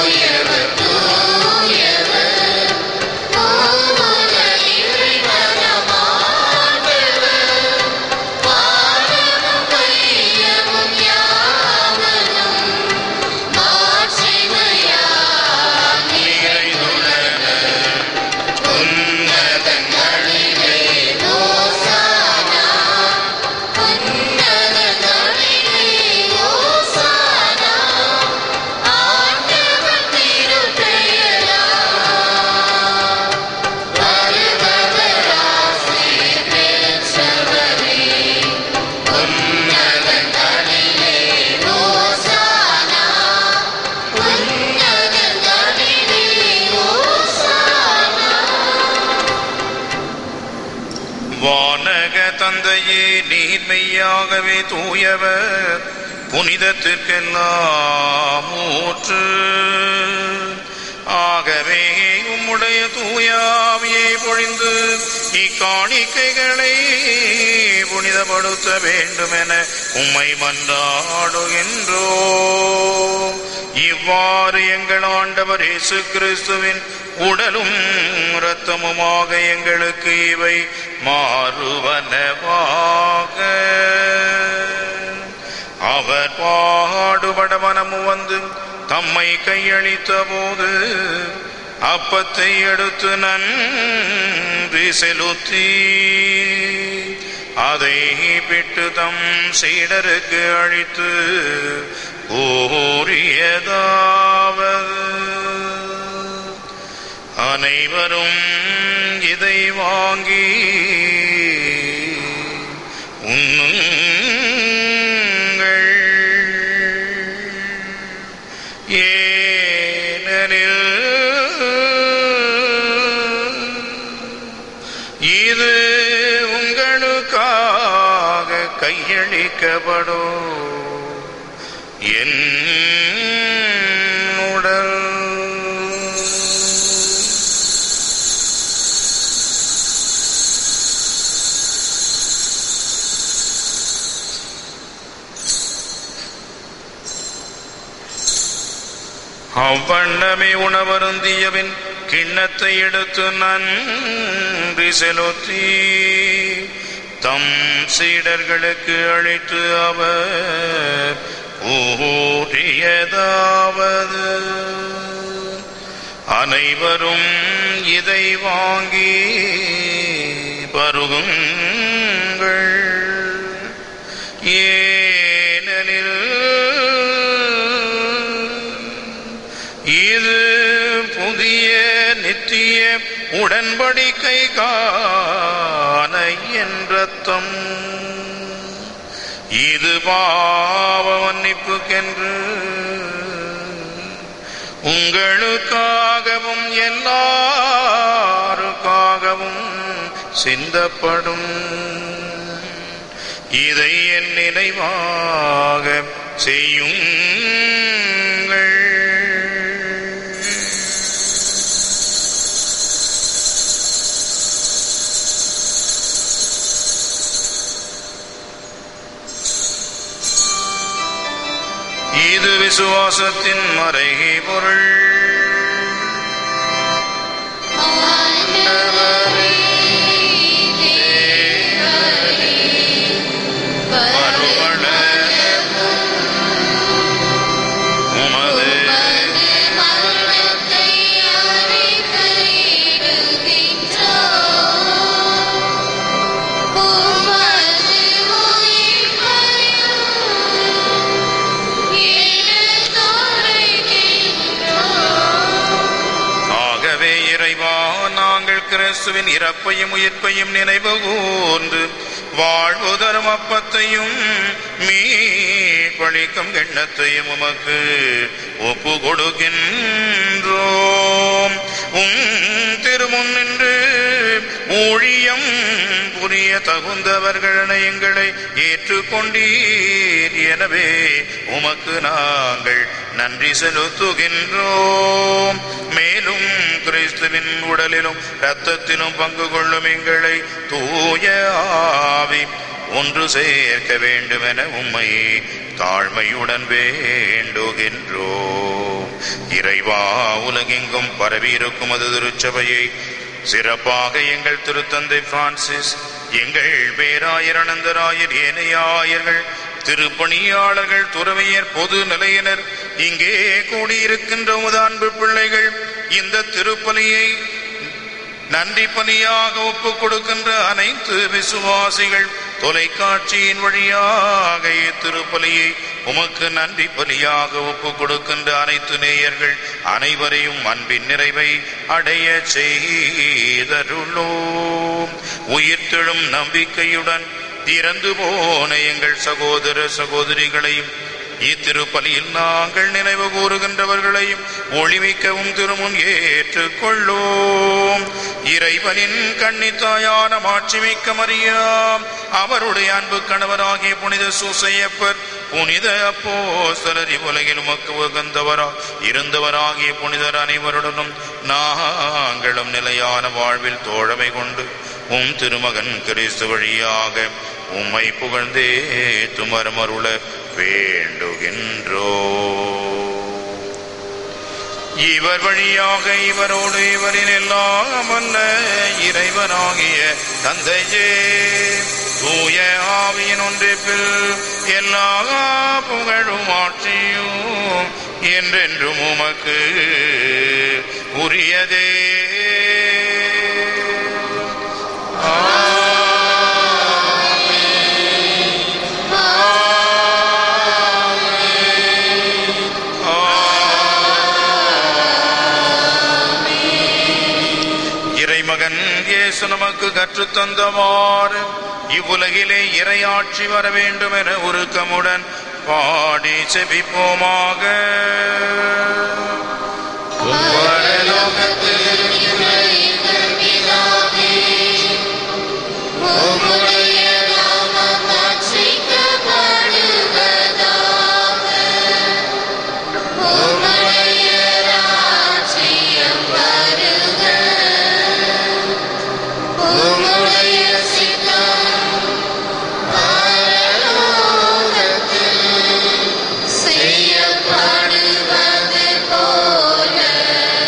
வானக தந்தையே நீர் மெய்யாகவே தூயவர் புனிதத்திற்கெல்லாம் ஊற்று ஆகவே உம்முடைய தூயாவியை பொழிந்து இக்காணிக்கைகளை புனிதப்படுத்த வேண்டுமென உம்மை மன்றாடுகின்றோ இவ்வாறு எங்கள் ஆண்டவர் இயேசு கிறிஸ்துவின் உடலும் இரத்தமுமாக எங்களுக்கு இவை மாறுவனவாக அவர் பாடுபட மனமு வந்து தம்மை கையளித்த போது அப்பத்தை எடுத்து நன்றி செலுத்தி அதை பிட்டு தம் சீடருக்கு அழித்து கூறியதாவது அனைவரும் இதை வாங்கி உண்ணுங்கள் ஏனெனில் இது உங்களுக்காக கையளிக்கப்படும் என் உடல் அவ்வண்ணமே உணவருந்தியவின் கிண்ணத்தை எடுத்து நன்றி செலுத்தி தம் சீடர்களுக்கு அழைத்து அவர் ஊறியதாவது அனைவரும் இதை வாங்கி பருகுங்கள் ஏனெனில் உடன்படிக்கை காண என் ரத்தம் இது பாவ மன்னிப்புக்கென்று உங்களுக்காகவும் எல்லாருக்காகவும் சிந்தப்படும் இதை என் நினைவாக செய்யுங்கள் இது விசுவாசத்தின் மறைகை பொருள் ஆண்டவரே, தேவரே, மறுமலரும் உமது உமது மரணத்தை அறிக்கையிடுகின்றோம். உமது உயிர்ப்பையும் எடுத்துரைக்கின்றோம். ஆகவே இறைவா நாங்கள் கிறிஸ்துவின் இறப்பையும் உயிர்ப்பையும் நினைவு கூர்ந்து வாழ்வு தரும் அப்பத்தையும் மீட்பளிக்கும் எண்ணத்தையும் உமக்கு ஒப்பு கொடுக்கின்றோம் உம் திருமுன் நின்று ஊழியம் புரிய தகுந்தவர்களென எங்களை ஏற்றுக்கொண்டீர் எனவே உமக்கு நாங்கள் நன்றி செலுத்துகின்றோம் மேலும் கிறிஸ்துவின் உடலிலும் இரத்தத்திலும் பங்கு கொள்ளும் எங்களை தூய ஆவி ஒன்று சேர்க்க வேண்டுமென உம்மை தாழ்மையுடன் வேண்டுகின்றோம் இறைவா உலகெங்கும் பரவியிருக்கும் அது திருச்சபையை சிறப்பாக எங்கள் திருத்தந்தை பிரான்சிஸ் எங்கள் பேராயரணந்தராயர் ஏனையாயர்கள் திருப்பணியாளர்கள் துறவியர் பொது நிலையினர் இங்கே கூடியிருக்கின்ற உமது அன்பு பிள்ளைகள் இந்த திருப்பலியை நன்றி பலியாக ஒப்புக் கொடுக்கின்ற அனைத்து விசுவாசிகள் தொலைக்காட்சியின் வழியாக இத்திருப்பலியை உமக்கு நன்றி பலியாக ஒப்புக் கொடுக்கின்ற அனைத்து நேயர்கள் அனைவரையும் அன்பின் நிறைவை அடைய செய்தருளோம் உயிர்த்தெழும் நம்பிக்கையுடன் இறந்து போன எங்கள் சகோதர சகோதரிகளையும் இத்திருப்பலியில் நாங்கள் நினைவு கூறுகின்றவர்களையும் ஒளிமிக்கவும் திருமுன் ஏற்றுக்கொள்ளோம் இறைவனின் கன்னித்தாயான மாட்சிமிக்க மரியாம் அவருடைய அன்பு கணவராகிய புனித சூசையப்பர் புனித அப்போஸ்தலர் இவ்வுலகில் உமக்கு உகந்தவரா இருந்தவராகிய புனிதர் அனைவருடனும் நாங்களும் நிலையான வாழ்வில் தோழமை கொண்டு உம் திருமகன் கிறிஸ்து வழியாக உம்மை புகழ்ந்தே துமரமருள வேண்டுகின்றோ இவர் வழியாக இவரோடு இவரின் எல்லாம் அல்ல இறைவனாகிய தந்தையே தூய ஆவியின் ஒன்றிப்பில் எல்லா புகழும் ஆட்சியும் என்றென்றும் உமக்கு உரியதே இறைமகன் இயேசு நமக்கு கற்றுத் தந்தவாறு இவ்வுலகிலே இறையாட்சி வர வேண்டும் என உருக்கமுடன் பாடி செபிப்போமாக பரலோகத்தில் இருக்கிற எங்கள் பிதாவே, உம்முடைய நாமம் மாற்றிக்கப்படுவதாக. உம்முடைய ராஜ்யம் வருக. உம்முடைய சித்தம் பரலோகத்தில் செய்யப்படுவது போல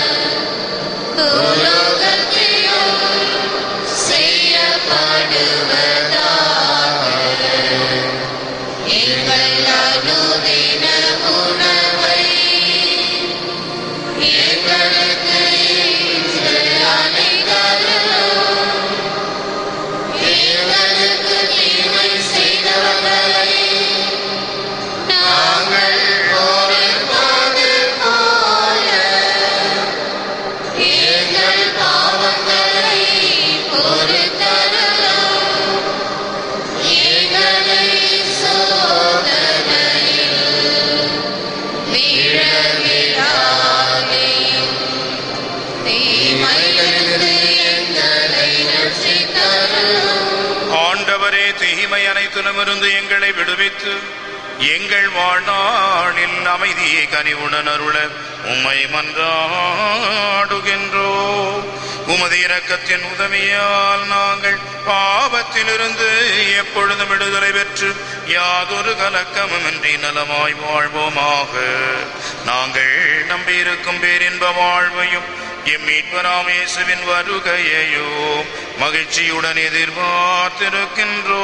எங்களை விடுவித்து எங்கள் வாழ்நாளில் அமைதியை கனிவுடன் அருள உம்மை மன்றாடுகின்றோ உமது இரக்கத்தின் உதவியால் நாங்கள் பாவத்திலிருந்து எப்பொழுதும் விடுதலை பெற்று யாதொரு கலக்கமுமின்றி நலமாய் வாழ்வோமாக நாங்கள் நம்பியிருக்கும் பேரின்ப வாழ்வையும் எம் மீட்பராமேசுவின் வருகையையோ மகிழ்ச்சியுடன் எதிர்பார்த்திருக்கின்றோ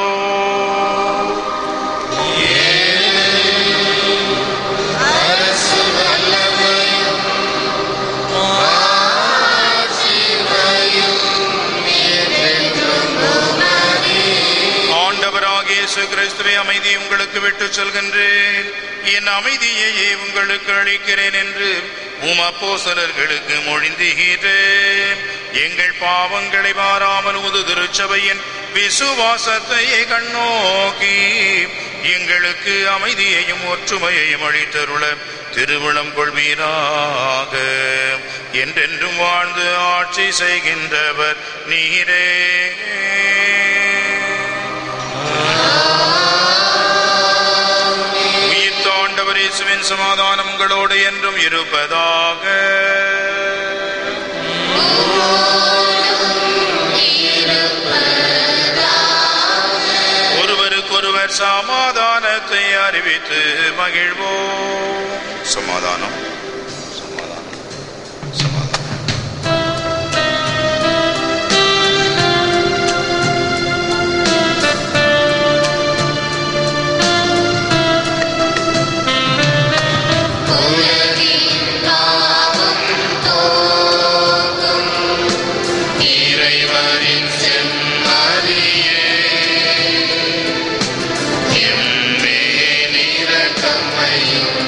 அரசு வல்லமையும் ஆட்சிமையும் என்றென்றும் உமதே. ஆண்டவராக இயேசு கிறிஸ்துவை அமைதி உங்களுக்கு விட்டுச் செல்கின்றேன் என் அமைதியையே உங்களுக்கு அளிக்கிறேன் என்று உம் அப்போஸ்தலர்களுக்கு மொழிந்தீரேன் எங்கள் பாவங்களை மாறாமல் உது திருச்சபையின் விசுவாசத்தை கண்ணோக்கி எங்களுக்கு அமைதியையும் ஒற்றுமையையும் அளித்தருள திருவிழம் கொள்வீராக என்றென்றும் வாழ்ந்து ஆட்சி செய்கின்றவர் நீரே உயிர்த்த ஆண்டவர் இயேசுவின் சமாதானம் உங்களோடு என்றும் இருப்பதாக ஒருவருக்கொருவர் சமாதானத்தை அறிவித்து மகிழ்வோம் சமாதானம் சமாதானம் சமாதானம் உலகின் நாமம் தோங்கும் இறைவனின் செம்மறியே எம்மேல் இரக்கமையும்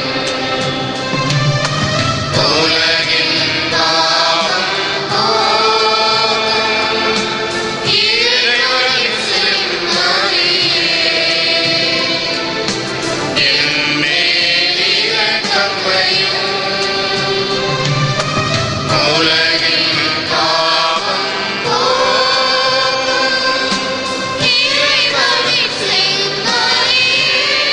உலகின் நாமம் தோங்கும் இறைவனின் செம்மறியே எம்மேல் இரக்கமையும் உலகின் பாவம் இறைவனின் செம்மறியே,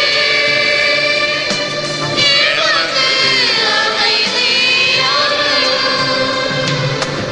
எமக்கு அமைதி அருளும்.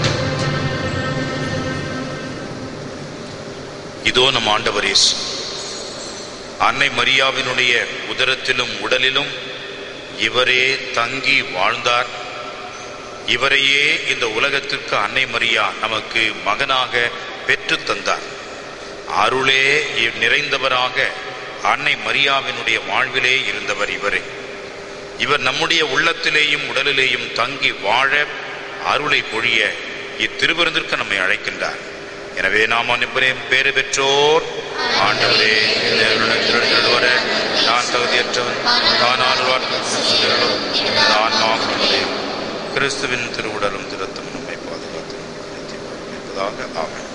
இதோ நம் ஆண்டவர் இயேசு அன்னை மரியாவினுடைய உதரத்திலும் உடலிலும் இவரே தங்கி வாழ்ந்தார் இவரையே இந்த உலகத்திற்கு அன்னை மரியா நமக்கு மகனாக பெற்றுத் தந்தார் அருளே இ- நிறைந்தவராக அன்னை மரியாவினுடைய வாழ்விலே இருந்தவர் இவரே இவர் நம்முடைய உள்ளத்திலேயும் உடலிலேயும் தங்கி வாழ அருளை பொழிய இத்திருவிருந்திற்கு நம்மை அழைக்கின்றார் எனவே நாம் அனைவரையும் பேறு பெற்றோர் ஆண்டவரே இந்த அருளுடன் வர நான் தகுதியற்றவன் ஆனால் நான் மாற்றமுடையும் கிறிஸ்துவின் திருவுடலும் திருத்தம் நம்மை பாதுகாத்து என்பதாக ஆமென்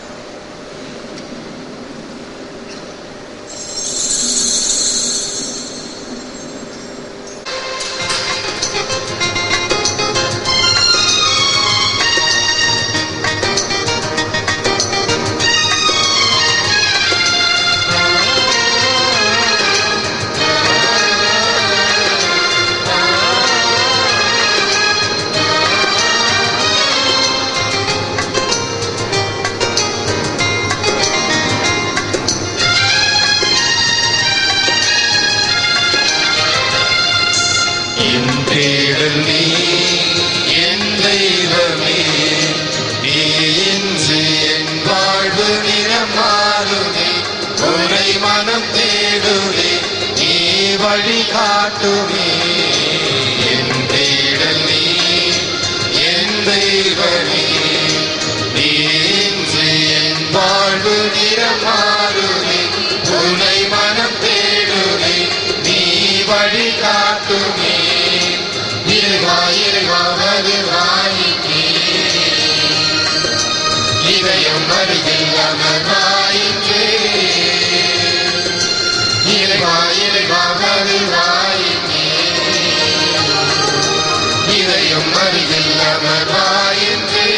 என் தேடல் நீ என் தெய்வமே நீ இன்று என் வாழ்வு நிறமாறுமே உனை மனம் தேடுவே நீ வழி காட்டுவே என் தேடல் நீ என் தெய்வமே நீ இன்று என் வாழ்வு நிறமாறுவே உனை மனம் தேடுவே நீ வழி காட்டுமே இறைவா இறைவா வருவாயினே இதயம் அருகில் அமர்வாயிற்றே இறைவா இறைவா வருவாயினே இதயம் அருகில் அமர்வாயிற்றே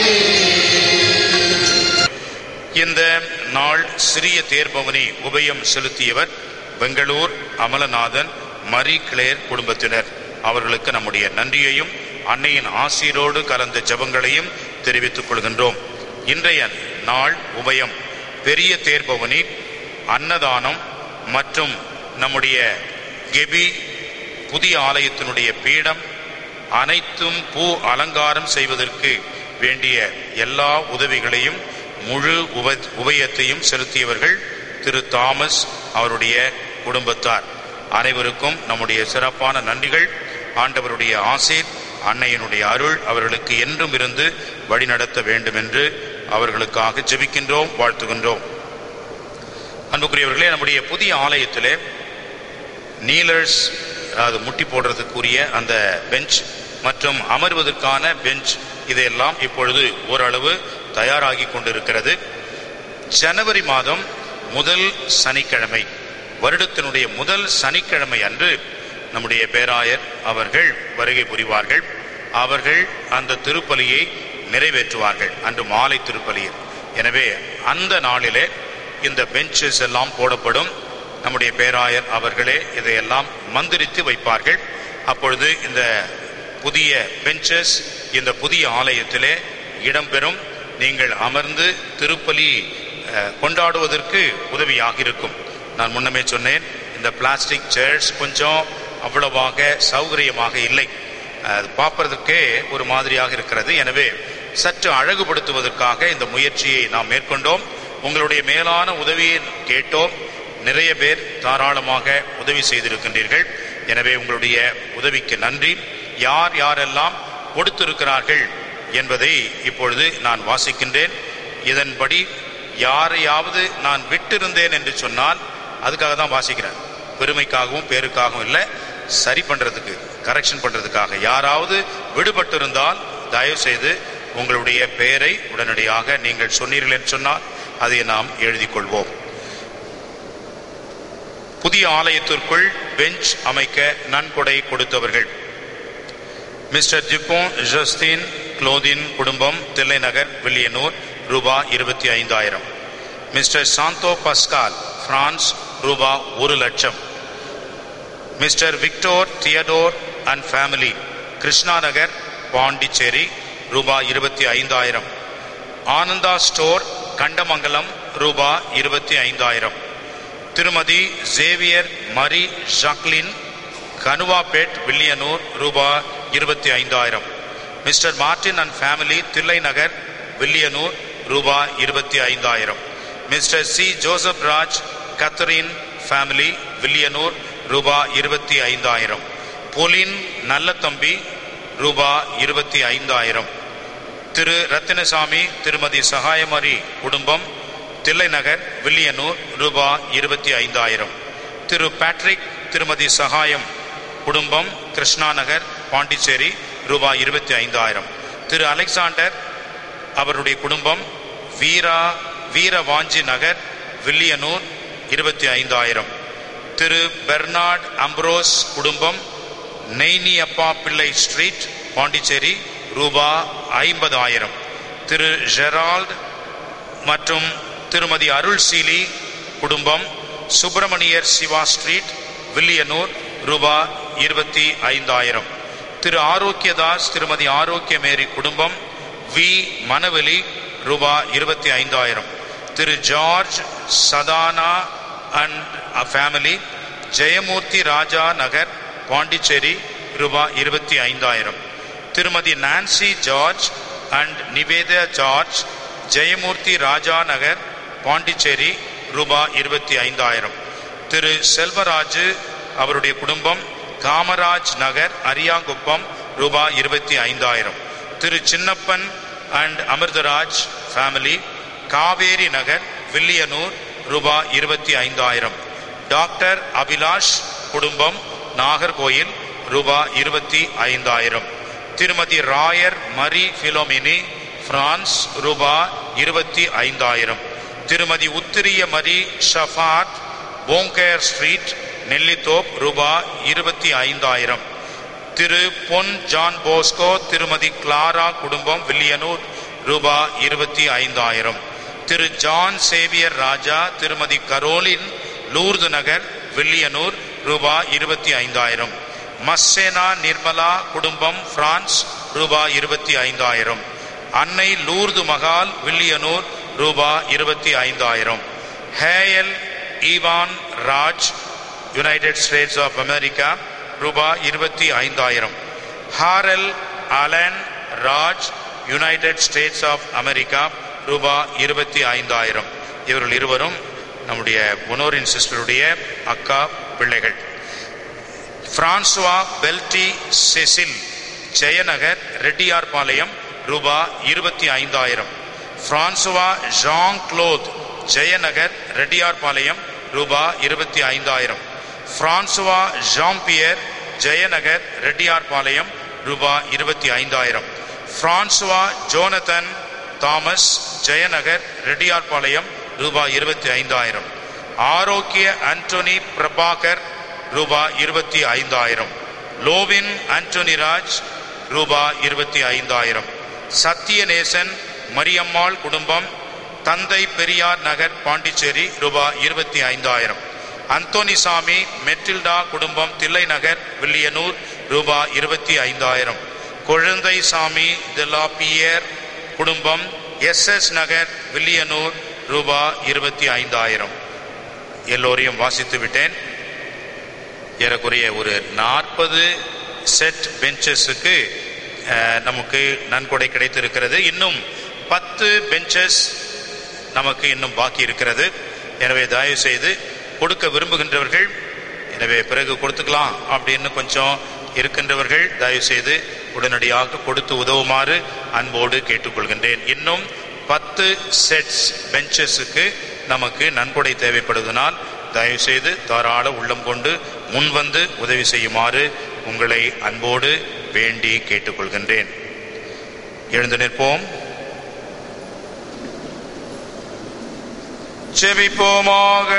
இந்த நாள் சிறிய தேர்பவனி உபயம் செலுத்தியவர் பெங்களூர் அமலநாதன் மரி கிளேர் குடும்பத்தினர் அவர்களுக்கு நம்முடைய நன்றியையும் அன்னையின் ஆசீரோடு கலந்த ஜெபங்களையும் தெரிவித்துக் கொள்கின்றோம் இன்றைய நாள் உபயம் பெரிய தேர்பவனி அன்னதானம் மற்றும் நம்முடைய கெபி புதிய ஆலயத்தினுடைய பீடம் அனைத்தும் பூ அலங்காரம் செய்வதற்கு வேண்டிய எல்லா உதவிகளையும் முழு உப உபயத்தையும் செலுத்தியவர்கள் திரு தாமஸ் அவருடைய குடும்பத்தார் அனைவருக்கும் நம்முடைய சிறப்பான நன்றிகள் ஆண்டவருடைய ஆசீர் அன்னையினுடைய அருள் அவர்களுக்கு என்றும் இருந்து வழிநடத்த வேண்டும் என்று அவர்களுக்காக ஜெபிக்கின்றோம் வாழ்த்துகின்றோம் அன்புக்குரியவர்களே நம்முடைய புதிய ஆலயத்திலே நீலர்ஸ் அது முட்டி போடுறதுக்குரிய அந்த பெஞ்ச் மற்றும் அமர்வதற்கான பெஞ்ச் இதையெல்லாம் இப்பொழுது ஓரளவு தயாராகி கொண்டிருக்கிறது ஜனவரி மாதம் முதல் சனிக்கிழமை வருடத்தினுடைய முதல் சனிக்கிழமை அன்று நம்முடைய பேராயர் அவர்கள் வருகை புரிவார்கள் அவர்கள் அந்த திருப்பலியை நிறைவேற்றுவார்கள் அன்று மாலை திருப்பலியில் எனவே அந்த நாளிலே இந்த பெஞ்சஸ் எல்லாம் போடப்படும் நம்முடைய பேராயர் அவர்களே இதையெல்லாம் மந்திரித்து வைப்பார்கள் அப்பொழுது இந்த புதிய பெஞ்சஸ் இந்த புதிய ஆலயத்திலே இடம்பெறும் நீங்கள் அமர்ந்து திருப்பலி அஹ், கொண்டாடுவதற்கு உதவியாக இருக்கும் நான் முன்னமே சொன்னேன் இந்த பிளாஸ்டிக் சேர்ஸ் கொஞ்சம் அவ்வளவாக சௌகரியமாக இல்லை அது பார்ப்பதற்கே ஒரு மாதிரியாக இருக்கிறது எனவே சற்று அழகுபடுத்துவதற்காக இந்த முயற்சியை நாம் மேற்கொண்டோம் உங்களுடைய மேலான உதவியை கேட்டோம் நிறைய பேர் தாராளமாக உதவி செய்திருக்கின்றீர்கள் எனவே உங்களுடைய உதவிக்கு நன்றி யார் யாரெல்லாம் கொடுத்திருக்கிறார்கள் என்பதை இப்பொழுது நான் வாசிக்கின்றேன் இதன்படி யாரையாவது நான் விட்டிருந்தேன் என்று சொன்னால் அதுக்காக தான் வாசிக்கிறேன் பெருமைக்காகவும் பேருக்காகவும் இல்லை சரி பண்றதுக்கு கரெக்ஷன் பண்றதுக்காக யாராவது விடுபட்டிருந்தால் தயவு செய்து உங்களுடைய பெயரை உடனடியாக நீங்கள் சொன்னீர்கள் என்று சொன்னால் அதை நாம் எழுதிக் கொள்வோம் புதிய ஆலயத்திற்குள் பெஞ்ச் அமைக்க நன்கொடை கொடுத்தவர்கள் மிஸ்டர் ஜிப்போன் ஜஸ்டின் குளோதின் குடும்பம் தில்லை நகர் வில்லியனூர் ரூபா இருபத்தி ஐந்தாயிரம் மிஸ்டர் சாந்தோ பஸ்கால் பிரான்ஸ் ரூபா ஒரு லட்சம் mister Victor Theodore and family Krishna Nagar Pondicherry ரூபா இருபத்தி ஐந்தாயிரம் ஆனந்தா ஸ்டோர் கண்டமங்கலம் ரூபா இருபத்தி ஐந்தாயிரம் Thirumathi Xavier Marie Jacqueline Kanuvapet Villianur ரூபா இருபத்தி ஐந்தாயிரம் mister Martin and family Thillai Nagar Villianur ரூபா இருபத்தி ஐந்தாயிரம் மிஸ்டர் சி ஜோசப் ராஜ் கத்தரின் ஃபேமிலி வில்லியனூர் ரூபா இருபத்தி ஐந்தாயிரம் பொலின் நல்லத்தம்பி ரூபா இருபத்தி ஐந்தாயிரம் திரு ரத்தினசாமி திருமதி சகாயமரி குடும்பம் தில்லை நகர் வில்லியனூர் ரூபா இருபத்தி ஐந்தாயிரம் திரு பேட்ரிக் திருமதி சகாயம் குடும்பம் கிருஷ்ணா நகர் பாண்டிச்சேரி ரூபா இருபத்தி ஐந்தாயிரம் திரு அலெக்சாண்டர் அவருடைய குடும்பம் வீரா வீரவாஞ்சி நகர் வில்லியனூர் இருபத்தி ஐந்தாயிரம் திரு பெர்னார்ட் அம்ப்ரோஸ் குடும்பம் நெய்னியப்பா பிள்ளை ஸ்ட்ரீட் பாண்டிச்சேரி ரூபா ஐம்பதாயிரம் திரு ஜெரால்ட் மற்றும் திருமதி அருள்சீலி குடும்பம் சுப்பிரமணியர் சிவா ஸ்ட்ரீட் வில்லியனூர் ரூபா இருபத்தி ஐந்தாயிரம் திரு ஆரோக்கியதாஸ் திருமதி ஆரோக்கியமேரி குடும்பம் வி மனவெளி ரூபா இருபத்தி ஐந்தாயிரம் Thiru George Sadhana and family Jayamoorthy Raja Nagar Pondicherry ரூபா இருபத்தி ஐந்தாயிரம் Thirumathi Nancy George and Nivetha George Jayamoorthy Raja Nagar Pondicherry ரூபா இருபத்தி ஐந்தாயிரம் திரு செல்வராஜு அவருடைய குடும்பம் காமராஜ் நகர் அரியாங்குப்பம் ரூபா இருபத்தி ஐந்தாயிரம் திரு சின்னப்பன் அண்ட் அமிர்தராஜ் ஃபேமிலி காவேரி நகர் வில்லியனூர் ரூபா இருபத்தி ஐந்தாயிரம் டாக்டர் அபிலாஷ் குடும்பம் நாகர்கோயில் ரூபா இருபத்தி ஐந்தாயிரம் திருமதி ராயர் மரி பிலோமினி பிரான்ஸ் ரூபா இருபத்தி ஐந்தாயிரம் திருமதி உத்திரிய மரி ஷஃபாட் போங்கேர் ஸ்ட்ரீட் நெல்லித்தோப் ரூபா இருபத்தி ஐந்தாயிரம் திரு பொன் ஜான் போஸ்கோ திருமதி கிளாரா குடும்பம் வில்லியனூர் ரூபா இருபத்தி ஐந்தாயிரம் திரு ஜான் சேவியர் ராஜா திருமதி கரோலின் லூர்து நகர் வில்லியனூர் ரூபாய் இருபத்தி ஐந்தாயிரம் மஸ்ஸேனா நிர்மலா குடும்பம் பிரான்ஸ் ரூபாய் இருபத்தி ஐந்தாயிரம் அன்னை லூர்து மகால் வில்லியனூர் ரூபாய் இருபத்தி ஐந்தாயிரம் Hayel Evan Raj United States of America ரூபாய் இருபத்தி ஐந்தாயிரம் Harel Allen Raj United States of America ரூபாய் இருபத்தி ஐந்தாயிரம் இவர்கள் இருவரும் நம்முடைய முனோரின் சிஸ்டருடைய அக்கா பிள்ளைகள் Francois Beldi Cecile Jayanagar Reddiarpalayam ரூபா இருபத்தி ஐந்தாயிரம் Francois Jean Claude Jayanagar Reddiarpalayam ரூபா இருபத்தி ஐந்தாயிரம் பிரான்சுவா ஜாம்பியர் ஜெயநகர் ரெட்டியார்பாளையம் ரூபா இருபத்தி ஐந்தாயிரம் Francois Jonathan Thomas Jayanagar Reddiarpalayam ரூபா இருபத்தி ஐந்தாயிரம் ஆரோக்கிய அண்டோனி பிரபாகர் ரூபா இருபத்தி ஐந்தாயிரம் லோவின் ஆண்டோனி ராஜ் ரூபா இருபத்தி ஐந்தாயிரம் சத்தியநேசன் மரியம்மாள் குடும்பம் தந்தை பெரியார் நகர் பாண்டிச்சேரி ரூபா இருபத்தி ஐந்தாயிரம் அந்தோனிசாமி மெட்டில்டா குடும்பம் தில்லை நகர் வில்லியனூர் ரூபா இருபத்தி ஐந்தாயிரம் குழந்தை சாமி திலாப்பியர் குடும்பம் எஸ் எஸ் நகர் வில்லியனூர் ரூபா இருபத்தி ஐந்தாயிரம் எல்லோரையும் வாசித்து விட்டேன் ஏறக்குறைய ஒரு நாற்பது செட் பெஞ்சஸுக்கு நமக்கு நன்கொடை கிடைத்திருக்கிறது இன்னும் பத்து பெஞ்சஸ் நமக்கு இன்னும் பாக்கி இருக்கிறது எனவே தயவு செய்து கொடுக்க விரும்புகின்றவர்கள் எனவே பிறகு கொடுத்துக்கலாம் அப்படின்னு கொஞ்சம் இருக்கின்றவர்கள் தயவு செய்து உடனடியாக கொடுத்து உதவுமாறு அன்போடு கேட்டுக்கொள்கின்றேன் இன்னும் பத்து செட்ஸ் பெஞ்சஸுக்கு நமக்கு நன்கொடை தேவைப்படுவதனால் தயவு செய்து தாராள உள்ளம் கொண்டு முன்வந்து உதவி செய்யுமாறு உங்களை அன்போடு வேண்டி கேட்டுக்கொள்கின்றேன் எழுந்து நிற்போம் செபிப்போமாக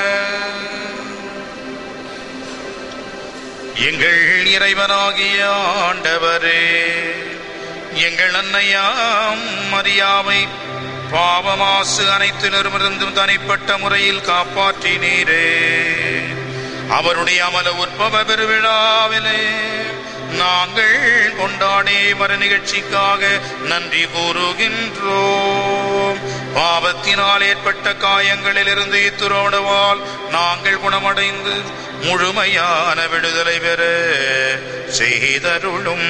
எங்கள் இறைவனாகிய ஆண்டவரே எங்கள் அன்னையாம் மரியாவை பாவமாசு அனைத்திலிருந்தும் தனிப்பட்ட முறையில் காப்பாற்றினீரே அவருடைய அமல உற்பவ பெருவிழாவிலே நாங்கள் கொண்டாடி வர நிகழ்ச்சிக்காக நன்றி கூறுகின்றோம் பாவத்தினால் ஏற்பட்ட காயங்களிலிருந்து இத்துரோடுவால் நாங்கள் குணமடைந்து முழுமையான விடுதலை பெற செய்தருளும்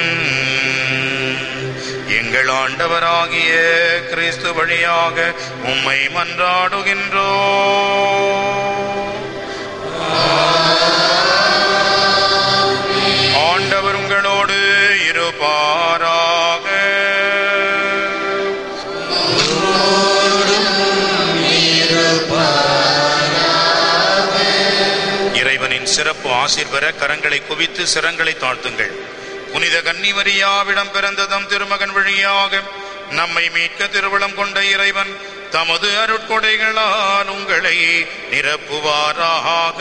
எங்கள் ஆண்டவராகிய கிறிஸ்து வழியாக உம்மை மன்றாடுகின்றோம் ஆண்டவர் உங்களோடு இருப்பாராக இறைவனின் சிறப்பு ஆசீர் பெற கரங்களை குவித்து சிரங்களை தாழ்த்துங்கள் புனித கன்னிமரியாவிடம் பிறந்ததம் திருமகன் வழியாக நம்மை மீட்க திருவிழம் கொண்ட இறைவன் தமது அருட்கொடைகளால் உங்களை நிரப்புவாராக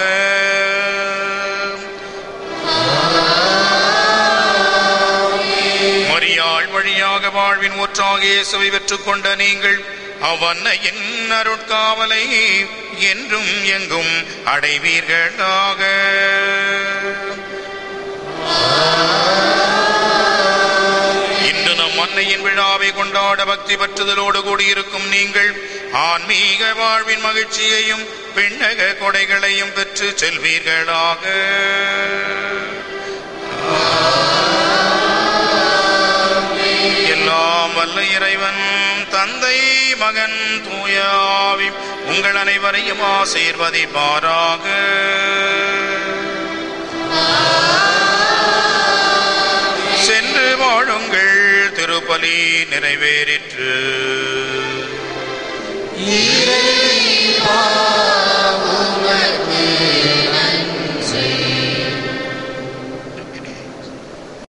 மரியாள் வழியாக வாழ்வின் ஊற்றாக இயேசுவை பெற்றுக் கொண்ட நீங்கள் அவ்வன்னையின் அருட்காவலை என்றும் எங்கும் அடைவீர்களாக இன்று நம் அன்னையின் விழாவை கொண்டாட பக்தி பற்றுதலோடு கூடியிருக்கும் நீங்கள் ஆன்மீக வாழ்வின் மகிழ்ச்சியையும் பின்னக கொடைகளையும் பெற்று செல்வீர்களாக எல்லாம் வல்ல இறைவன் தந்தை மகன் தூயாவி உங்கள் அனைவரையும் ஆசீர்வதிப்பாராக சென்று வாழுங்கள் திருப்பலி நிறைவேறிற்று இறைவா